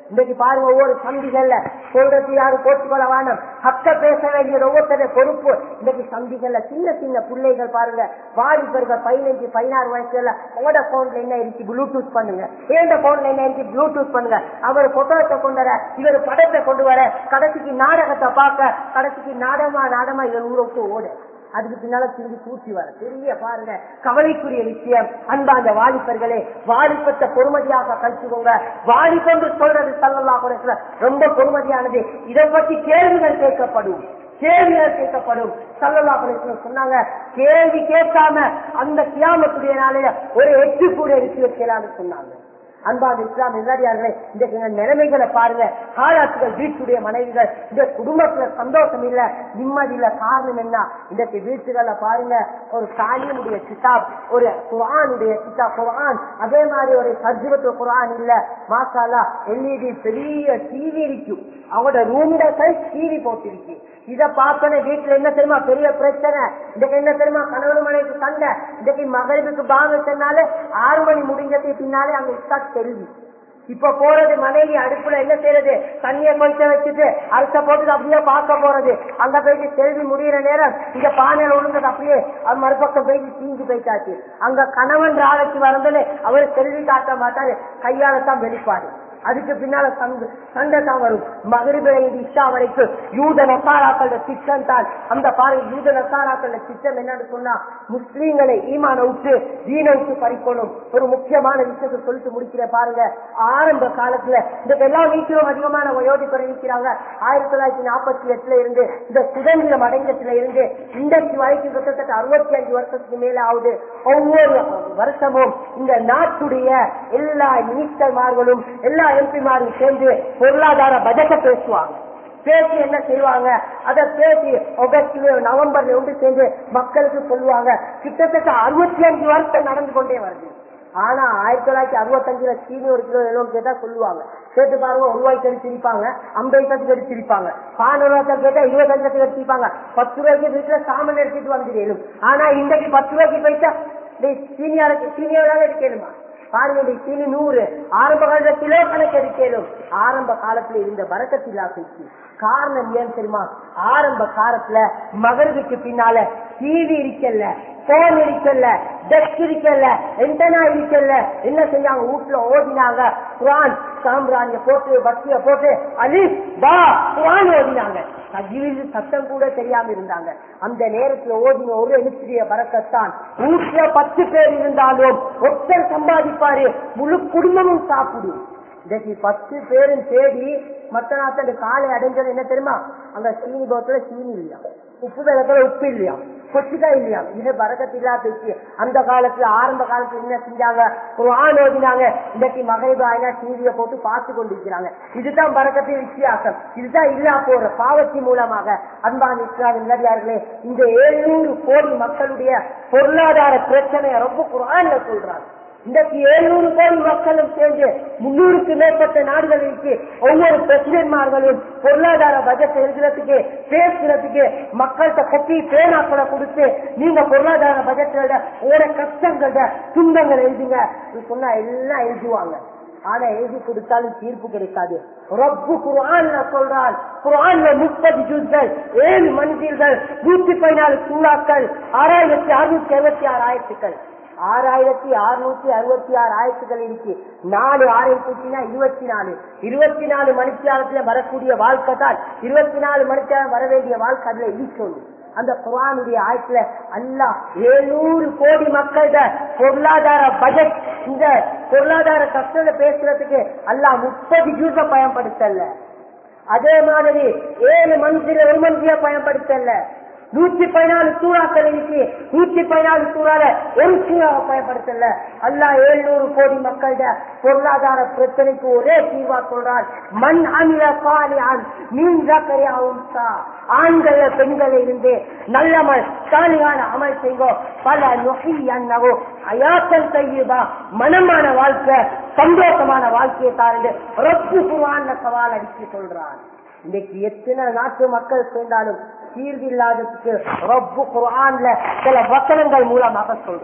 Speaker 1: இன்னைக்கு பாருங்க ஒவ்வொரு சந்திகள்ல சொல்றது யாரும் போட்டுக்கொள்ள வேணும் ஹக்க பேச வேண்டியது ஒவ்வொருத்தர பொறுப்பு இன்னைக்கு சந்திகள்ல சின்ன சின்ன பிள்ளைகள் பாருங்க வாலிபர்கள் பதினஞ்சு பதினாறு வயசுல உங்களோட போன்ல என்ன இருக்கு ப்ளூடூத் பண்ணுங்க ஏண்ட போன்ல என்ன இருக்கு ப்ளூடூத் பண்ணுங்க அவர் போட்டோத்தை கொண்டு வர இவர் படத்தை கொண்டு வர கடைசிக்கு நாடகத்தை பார்க்க கடைசிக்கு நாடகமா நாடகமா இவர் ஊரை விட்டு ஓடு அதுக்கு பின்னால திரும்பி கூட்டி வர பெரிய பாருங்க கவலைக்குரிய விஷயம் அன்பா அந்த வாலிபர்களே வாலிபத்தை பொறுமதியாக கழிச்சுக்கோங்க வாலிபன்று சொல்றது சல்லல்லா கூட ரொம்ப பொறுமதியானது இதை பற்றி கேள்விகள் கேட்கப்படும் கேள்விகள் கேட்கப்படும் சல்லல்லா கூட சொன்னாங்க கேள்வி கேட்காம அந்த கியாமத்துடைய நாளையில ஒரு எட்டு கூட எடுத்து வைக்கலாம்னு சொன்னாங்க அன்பான இஸ்லாம் எல்லாரியார்களே இன்றைக்கு இந்த நிலைமைகளை பாருங்க காலாத்துகள் வீட்டுடைய மனைவிகள் இந்த குடும்பத்துல சந்தோஷம் இல்ல நிம்மதி இல்ல காரணம் என்ன இன்றைக்கு வீட்டுகளை பாருங்க ஒரு தாலியனுடைய கிதாப் ஒரு குரானுடைய கிதாப் குரான் அதே மாதிரி ஒரு சர்ஜிவத்து குரான் இல்ல மாசாலா எல்இடி பெரிய டிவி இருக்கும் அவங்களோட ரூம்ல சைஸ் டிவி போட்டிருக்கு இத பார்த்தோன்னே வீட்டுல என்ன தெரியுமா பெரிய பிரச்சனை இதுக்கு என்ன தெரியுமா கணவன் மனைவிக்கு சண்டை இதுக்கு மகளிருக்கு பாங்க சொன்னாலே ஆறு மணி முடிஞ்சதுக்கு பின்னாலே அங்க இஸ்தா தெரிவி இப்ப போறது மனைவி அடுப்புல என்ன செய்யறது தண்ணிய கொஞ்சம் வச்சுட்டு அரிச போட்டு அப்படியே பார்க்க போறது அங்க போயிட்டு செல்வி முடியிற நேரம் இங்க பானையில விழுந்தது அப்படியே அது மறுபக்கம் போயிட்டு தீஞ்சு போயிட்டாச்சு அங்க கணவன் ராலைக்கு வரந்தது அவரு செல்வி காட்ட மாட்டாரு கையால தான் வெளிப்பாடு அதுக்கு பின்னால சண்டை சண்டை தான் வரும் மகரிபிலிருந்து இஷா வரைக்கும் யூத நசாராக்களோட திட்டம் தான் அந்த பாருங்க யூத நசாராக்களோட திட்டம் என்னன்னு சொன்னா முஸ்லீம்களை ஈமான விட்டு தீன விட்டு பறிக்கணும் ஒரு முக்கியமான விஷயத்தை சொல்லிட்டு முடிக்கிற பாருங்க ஆரம்ப காலத்துல இந்த எல்லா வீட்டிலும் அதிகமான வயோதிப்பரை இருக்கிறாங்க ஆயிரத்தி தொள்ளாயிரத்தி நாற்பத்தி எட்டுல இருந்து இந்த சுதந்திரம் அடைஞ்சதுல இருந்து இன்றைக்கு வரைக்கும் கிட்டத்தட்ட அறுபத்தி அஞ்சு வருஷத்துக்கு மேல ஆகுது ஒவ்வொரு வருஷமும் இந்த நாட்டுடைய எல்லா மினிஸ்டர்மார்களும் எல்லா எம்பிமாரும் சேர்ந்து பொருளாதார பட்ஜெட்டை பேசுவாங்க பேசி என்ன செய்வாங்க அதை பேசி ஆகஸ்ட்ல நவம்பர்ல ஒன்று சேர்ந்து மக்களுக்கு சொல்லுவாங்க கிட்டத்தட்ட அறுபத்தி அஞ்சு வருஷம் நடந்து கொண்டே வருது ஆனா ஆயிரத்தி தொள்ளாயிரத்தி அறுபத்தஞ்சுல சீனி ஒரு கிலோ எவ்வளவு கேட்டா சொல்லுவாங்க கேட்டு பாருங்க ஒரு ரூபாய்க்கு எடுத்து சிரிப்பாங்க ஐம்பது லட்சத்துக்கு எடுத்து சிரிப்பாங்க பதினொரு லட்சம் கேட்டா இருபத்தஞ்சு லட்சத்துக்கு எடுத்து சிரிப்பாங்க பத்து ரூபாய்க்கு வீட்டுல சாமான் எடுத்துட்டு வந்துடும் ஆனா இன்றைக்கு பத்து ரூபாய்க்கு போயிட்டா சீனியாருக்கு சீனியராக எடுக்கணுமா பாருங்க சீனி நூறு ஆரம்ப காலத்துல கிலோ கணக்கு எடுக்கணும் ஆரம்ப காலத்துல இருந்த வரக்கத்தில்லா பேச்சு காரணம் ஏன் தெரியுமா ஆரம்ப காலத்துல மகருக்கு பின்னால டிவி இருக்கல்ல போன் இருக்கல்ல டெஸ்க் இருக்கல்ல என்டனா இருக்கல்ல என்ன செஞ்சாங்க வீட்டுல ஓடினாங்க குரான் சாம்பிராணிய போட்டு பக்திய போட்டு அலி பா குரான் ஓடினாங்க தஜ்வீது சத்தம் கூட தெரியாம இருந்தாங்க அந்த நேரத்துல ஓடின ஒரு எழுச்சிய பறக்கத்தான் வீட்டுல பத்து பேர் இருந்தாலும் ஒருத்தர் சம்பாதிப்பாரு முழு குடும்பமும் சாப்பிடும் இன்னைக்கு பத்து பேரும் தேடி மத்த நாத்தோட காலை அடைஞ்சது என்ன தெரியுமா அங்க சீனி போத்துல சீனி இல்லையா உப்பு வெள்ளத்துல உப்பு இல்லையா கொச்சிக்காய் இல்லையா இது பறக்கத்தில்லா பேச்சு அந்த காலத்துல ஆரம்ப காலத்துல என்ன செஞ்சாங்க ஒரு ஆண் ஓதினாங்க இன்னைக்கு மகளிர் ஆயினா டிவியை போட்டு பார்த்து கொண்டிருக்கிறாங்க இதுதான் பறக்கத்தின் வித்தியாசம் இதுதான் இல்லா போற பாவத்தி மூலமாக அன்பான் இஸ்லாம் இல்லடியார்களே இந்த ஏழுநூறு கோடி மக்களுடைய பொருளாதார பிரச்சனையை ரொம்ப குரான்ல சொல்றாங்க இன்றைக்கு எழுநூறு கோடி மக்களும் சேர்ந்து முன்னூறுக்கு மேற்பட்ட நாடுகள் இருக்கு ஒவ்வொரு பிரசிடென்ட்மார்களும் பொருளாதார பட்ஜெட் எழுதுறதுக்கு பேசுறதுக்கு மக்கள்கிட்ட கட்டி பேனாக்களை கொடுத்து நீங்க பொருளாதார பட்ஜெட்டோட உங்களோட கஷ்டங்கள துன்பங்கள் எழுதுங்க சொன்னா எல்லாம் எழுதுவாங்க ஆனா எழுதி கொடுத்தாலும் தீர்ப்பு கிடைக்காது ரப்பு குரான்ல சொல்றான் குரான்ல முப்பது ஜூஸ்கள் ஏழு மனிதர்கள் நூத்தி பதினாலு சூறாக்கள் ஆறாயிரத்தி அறுநூத்தி அறுபத்தி ஆறு ஆயிரத்துக்கள் ஆறாயிரத்தி அறுநூத்தி அறுபத்தி ஆறு ஆயிரத்துகள் இருக்கு நாலு ஆயிரத்தி இருபத்தி நாலு இருபத்தி நாலு மணித்தியாலத்துல வரக்கூடிய வாழ்க்கை தான் இருபத்தி நாலு மணித்தியாலம் வர வேண்டிய வாழ்க்கை அதுல இருக்கணும் அந்த குரானுடைய ஆயத்துல அல்லா ஏழுநூறு கோடி மக்களோட பொருளாதார பட்ஜெட் இந்த பொருளாதார கஷ்டத்தை பேசுறதுக்கு அல்லா முப்பது ஜூஸ பயன்படுத்தல அதே மாதிரி ஏழு மந்திர ஒரு மந்திரியா பயன்படுத்தல நூத்தி பதினாலு சூறாக்கள் இருக்கு நூத்தி பதினாலு சூறால ஒரு சூறாவை பயன்படுத்தல அல்லா எழுநூறு கோடி மக்களோட பொருளாதார பிரச்சனைக்கு ஒரே தீர்வா சொல்றார் மண் அமில பாலியான் மீன்சாக்கரையா உண்டா ஆண்கள் பெண்கள் இருந்து நல்லமல் சாலியான அமல் செய்வோ பல நொகி அன்னவோ அயாத்தல் செய்யுதா மனமான வாழ்க்கை சந்தோஷமான வாழ்க்கையை தாருண்டு ரப்பு குருவான சவால் அடிச்சு சொல்றான் இன்னைக்கு எத்தனை நாட்டு மக்கள் சேர்ந்தாலும் தீர்வு இல்லாததுக்கு ரப்பு குரான்ல சில வசனங்கள் மூலமாக சொல்றாங்க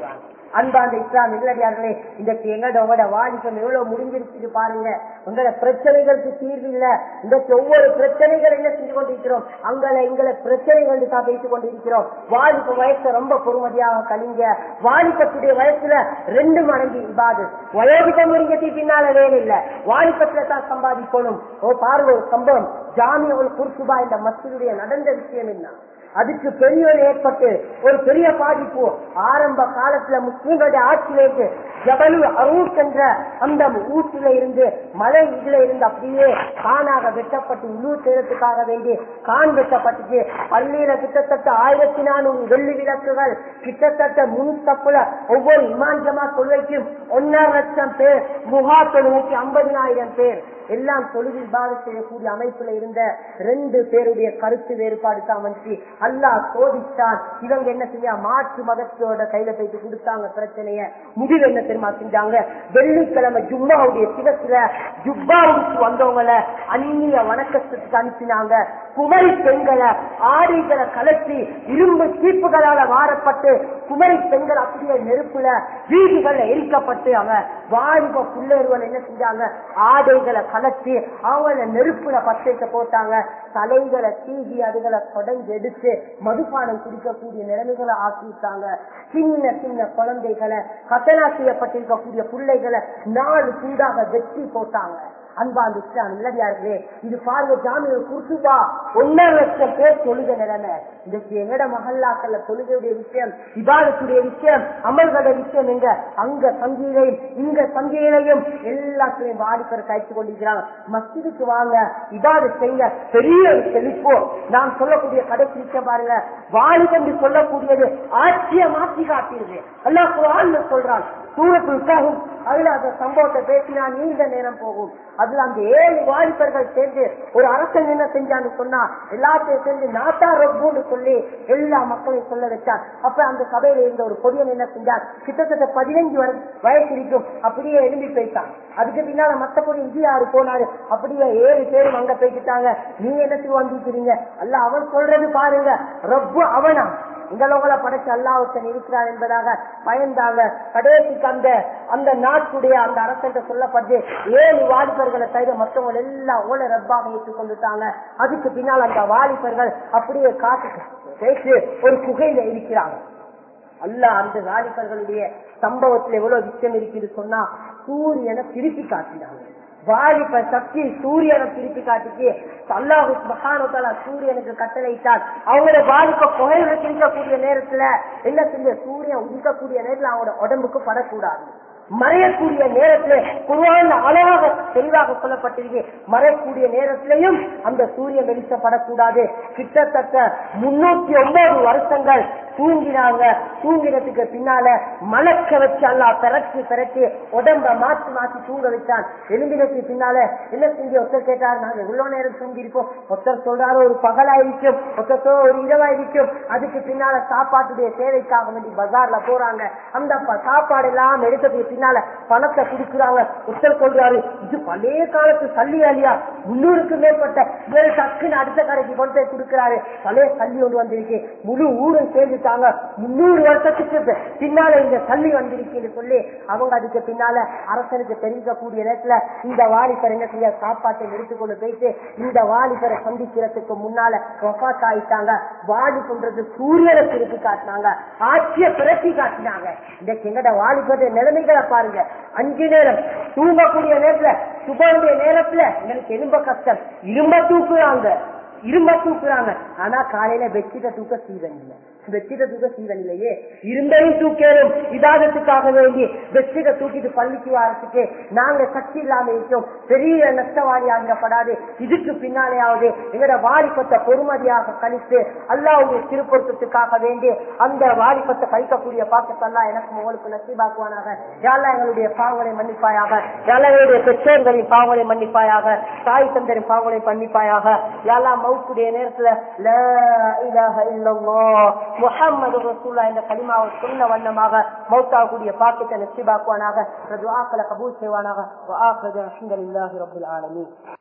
Speaker 1: அன்பாந்த இஸ்லாம் இல்லடியார்களே இன்றைக்கு எங்களோட உங்களோட வாலிபம் எவ்வளவு முடிஞ்சிருச்சு பாருங்க உங்களோட பிரச்சனைகளுக்கு தீர்வு இல்ல இன்றைக்கு ஒவ்வொரு பிரச்சனைகள் என்ன செஞ்சு கொண்டிருக்கிறோம் அங்களை எங்களை பிரச்சனைகள் தான் பேசிக் கொண்டிருக்கிறோம் வாலிப வயசு ரொம்ப பொறுமதியாக கழிங்க வாலிபத்துடைய வயசுல ரெண்டு மடங்கு இபாது வயோதிகம் முடிஞ்சது பின்னால வேலை இல்ல வாலிபத்துல தான் சம்பாதிக்கணும் ஓ பாருங்க ஒரு சம்பவம் ஜாமிய ஒரு குர்சுபா இந்த மசிதுடைய நடந்த விஷயம் என்ன அதுக்கு பெரிய ஒரு ஏற்பட்டு ஒரு பெரிய பாதிப்பு ஆரம்ப காலத்துல முஸ்லிம்களுடைய ஆட்சியிலேக்கு ஜபலு அரூட் என்ற அந்த ஊட்டில இருந்து மலை இதுல இருந்து அப்படியே காணாக வெட்டப்பட்டு உள்ளூர் சேரத்துக்காக வேண்டி கான் வெட்டப்பட்டுச்சு பள்ளியில கிட்டத்தட்ட ஆயிரத்தி நானூறு வெள்ளி விளக்குகள் கிட்டத்தட்ட முன் தப்புல ஒவ்வொரு இமான் ஜமா தொழுகைக்கும் ஒன்னரை லட்சம் பேர் முகா தொழுகைக்கு ஐம்பதினாயிரம் பேர் எல்லாம் தொழுகை பாத செய்யக்கூடிய அமைப்புல இருந்த ரெண்டு பேருடைய கருத்து வேறுபாடு தான் வந்து அல்லாஹ் சோதிச்சான் இவங்க என்ன செய்ய மாற்று மதத்தோட கையில போயிட்டு கொடுத்தாங்க பிரச்சனைய முடிவு என்ன தெரியுமா செஞ்சாங்க வெள்ளிக்கிழமை ஜும்மாவுடைய சிவத்துல ஜுப்பாவுக்கு வந்தவங்கள அந்நிய வணக்கத்துக்கு அனுப்பினாங்க குமரி பெண்களை ஆடைகளை கலத்தி இரும்பு சீப்புகளால வாரப்பட்டு குமரி பெண்கள் அப்படியே நெருப்புல வீடுகள்ல எரிக்கப்பட்டு அவங்க வாலிப பிள்ளைகள் என்ன செஞ்சாங்க ஆடைகளை கலத்தி அவங்கள நெருப்புல பச்சைக்க போட்டாங்க தலைகளை தீகி அதுகளை தொடங்கி எடுத்து மதுபானம் குடிக்கக்கூடிய நிலைமைகளை ஆக்கிட்டாங்க சின்ன சின்ன குழந்தைகளை கத்தனா செய்யப்பட்டிருக்கக்கூடிய பிள்ளைகளை நாலு துண்டாக வெட்டி போட்டாங்க அன்பாந்து இஸ்லாம் இல்லடியார்களே இது பாருங்க ஜாமிய குர்சுபா ஒன்னரை லட்சம் பேர் தொழுக நிலைமை இன்றைக்கு எங்கட மகல்லாக்கள்ல தொழுகையுடைய விஷயம் இபாதத்துடைய விஷயம் அமல்களுடைய விஷயம் எங்க அங்க சங்கிலையும் இங்க சங்கிலையும் எல்லாத்திலையும் வாலிபர் கைத்து கொண்டிருக்கிறாங்க மஸ்ஜிதுக்கு வாங்க இபாத செய்ய பெரிய ஒரு செழிப்போ நாம் சொல்லக்கூடிய கடைசி விஷயம் பாருங்க வாலிபன்று சொல்லக்கூடியது ஆட்சிய மாற்றி காட்டியது அல்லா குரான் சொல்றான் சூரத்துக்காகும் அதுல அந்த சம்பவத்தை பேசினா நீண்ட நேரம் போகும் அதுல அந்த ஏழு வாலிபர்கள் சேர்ந்து ஒரு அரசன் என்ன செஞ்சான்னு சொன்னா எல்லாத்தையும் சேர்ந்து நாட்டா ரொப்புன்னு சொல்லி எல்லா மக்களையும் சொல்ல வச்சார் அப்ப அந்த சபையில இருந்த ஒரு பொடியன் என்ன செஞ்சார் கிட்டத்தட்ட பதினைஞ்சு வயசு இருக்கும் அப்படியே எழும்பி போயிட்டான் அதுக்கு பின்னால மத்த பொடி இங்கே யாரு போனாரு அப்படியே ஏழு பேரும் அங்க போய்கிட்டாங்க நீ என்னத்துக்கு வந்துக்கிறீங்க அல்ல அவன் சொல்றது பாருங்க ரொம்ப அவனா உங்களை படைச்சு அல்லாவுத்தன் இருக்கிறார் என்பதாக பயந்தாங்க கடைசிக்கு அந்த அந்த நாட்டுடைய அந்த அரசன் சொல்லப்பட்டு ஏழு வாலிபர்களை தவிர மற்றவங்க எல்லாம் ஓல ரப்பாக ஏற்றுக்கொண்டுட்டாங்க அதுக்கு பின்னால் அந்த வாலிபர்கள் அப்படியே காட்டு பேசி ஒரு குகையில இருக்கிறாங்க அல்ல அந்த வாலிபர்களுடைய சம்பவத்தில் எவ்வளவு விஷயம் இருக்குது சொன்னா சூரியனை திருப்பி காட்டினாங்க வாலிப சக்தி சூரியனை திருப்பி காட்டிச்சு அல்லாஹு மகானுத்தாலா சூரியனுக்கு கட்டளையிட்டால் அவங்களோட வாலிப புகையில திரிக்கக்கூடிய நேரத்துல என்ன செஞ்ச சூரியன் உதிக்கக்கூடிய நேரத்துல அவங்களோட உடம்புக்கு படக்கூடாது மறையக்கூடிய நேரத்துல குருவான அழகாக தெளிவாக சொல்லப்பட்டிருக்கு மறையக்கூடிய நேரத்திலையும் அந்த சூரியன் வெளிச்சப்படக்கூடாது கிட்டத்தட்ட முன்னூத்தி ஒன்பது வருஷங்கள் தூங்கினாங்க தூங்கினதுக்கு பின்னால மலக்க வச்சு அல்லா பிறச்சு பிறச்சு உடம்ப மாற்றி மாற்றி தூங்க வச்சான் எலும்பினத்துக்கு பின்னால என்ன செஞ்சு ஒருத்தர் கேட்டார் நாங்க இவ்வளவு நேரம் தூங்கி இருப்போம் ஒருத்தர் சொல்றாரு ஒரு பகலாயிருக்கும் ஒருத்தர் சொல்ற ஒரு இரவாயிருக்கும் அதுக்கு பின்னால சாப்பாட்டுடைய தேவைக்காக வேண்டி பஜார்ல போறாங்க அந்த ப- சாப்பாடு எல்லாம் எடுத்ததுக்கு பின்னால பணத்தை குடுக்குறாங்க ஒருத்தர் சொல்றாரு இது பழைய காலத்து சல்லி அலியா முன்னூறுக்கு மேற்பட்ட வேறு டக்குன்னு அடுத்த கடைக்கு கொண்டு போய் கொடுக்கிறாரு பழைய சல்லி ஒன்று வந்திருக்கு முழு ஊரும் சேர்ந்துட்டாங்க முன்னூறு வருஷத்துக்கு பி- பின்னால இந்த சல்லி வந்திருக்குன்னு சொல்லி அவங்க அதுக்கு பின்னால அரசனுக்கு தெரிவிக்கக்கூடிய நேரத்துல இந்த வாலிபர் என்ன செய்ய சாப்பாட்டை எடுத்துக்கொண்டு போயிட்டு இந்த வாலிபரை சந்திக்கிறதுக்கு முன்னால ஒஃபாத் ஆயிட்டாங்க வாலிபன்றது சூரியனை திருப்பி காட்டினாங்க ஆட்சிய பிறப்பி காட்டினாங்க இன்றைக்கு எங்கட வாலிபருடைய நிலைமைகளை பாருங்க அஞ்சு நேரம் தூங்கக்கூடிய நேரத்துல சுபனுடைய நேரத்துல எனக்கு எலும்ப கஷ்டம் இரும்ப தூக்குறாங்க இரும்ப தூக்குறாங்க ஆனா காலையில வெச்சிட்ட தூக்க சீவன் இல்லை வெச்சிட்ட தூக்க சீவன் இல்லையே இருந்தையும் தூக்கேறும் இதாகத்துக்காக வேண்டி வெச்சிட்ட தூக்கிட்டு பள்ளிக்கு வரத்துக்கு நாங்க சக்தி இல்லாம இருக்கோம் பெரிய நஷ்டவாளி ஆகிடப்படாது இதுக்கு பின்னாலேயாவது எங்கட வாலிபத்தை பொறுமதியாக கழித்து அல்லாவுடைய திருப்பொருத்தத்துக்காக வேண்டி அந்த வாலிபத்தை கழிக்கக்கூடிய பாக்கத்தெல்லாம் எனக்கு உங்களுக்கு நசீபாக்குவானாக யாரெல்லாம் எங்களுடைய பாவங்களை மன்னிப்பாயாக யாரெல்லாம் எங்களுடைய பெற்றோர்களின் பாவங்களை மன்னிப்பாயாக தாய் தந்தரின் பாவங்களை மன்னிப்பாயாக யாரெல்லாம் மவுத்துடைய நேரத்துல லா இலாஹ இல்லல்லாஹ் முஹம்மது ரசூல்லா என்ற கலிமாவை சொன்ன வண்ணமாக மௌத்தாகக்கூடிய பாக்கத்தை நசீபாக்குவானாக துஆக்களை கபூல் செய்வானாக வஆഖിറ அல்ஹம்துலில்லாஹி ரப்பில் ஆலமீன்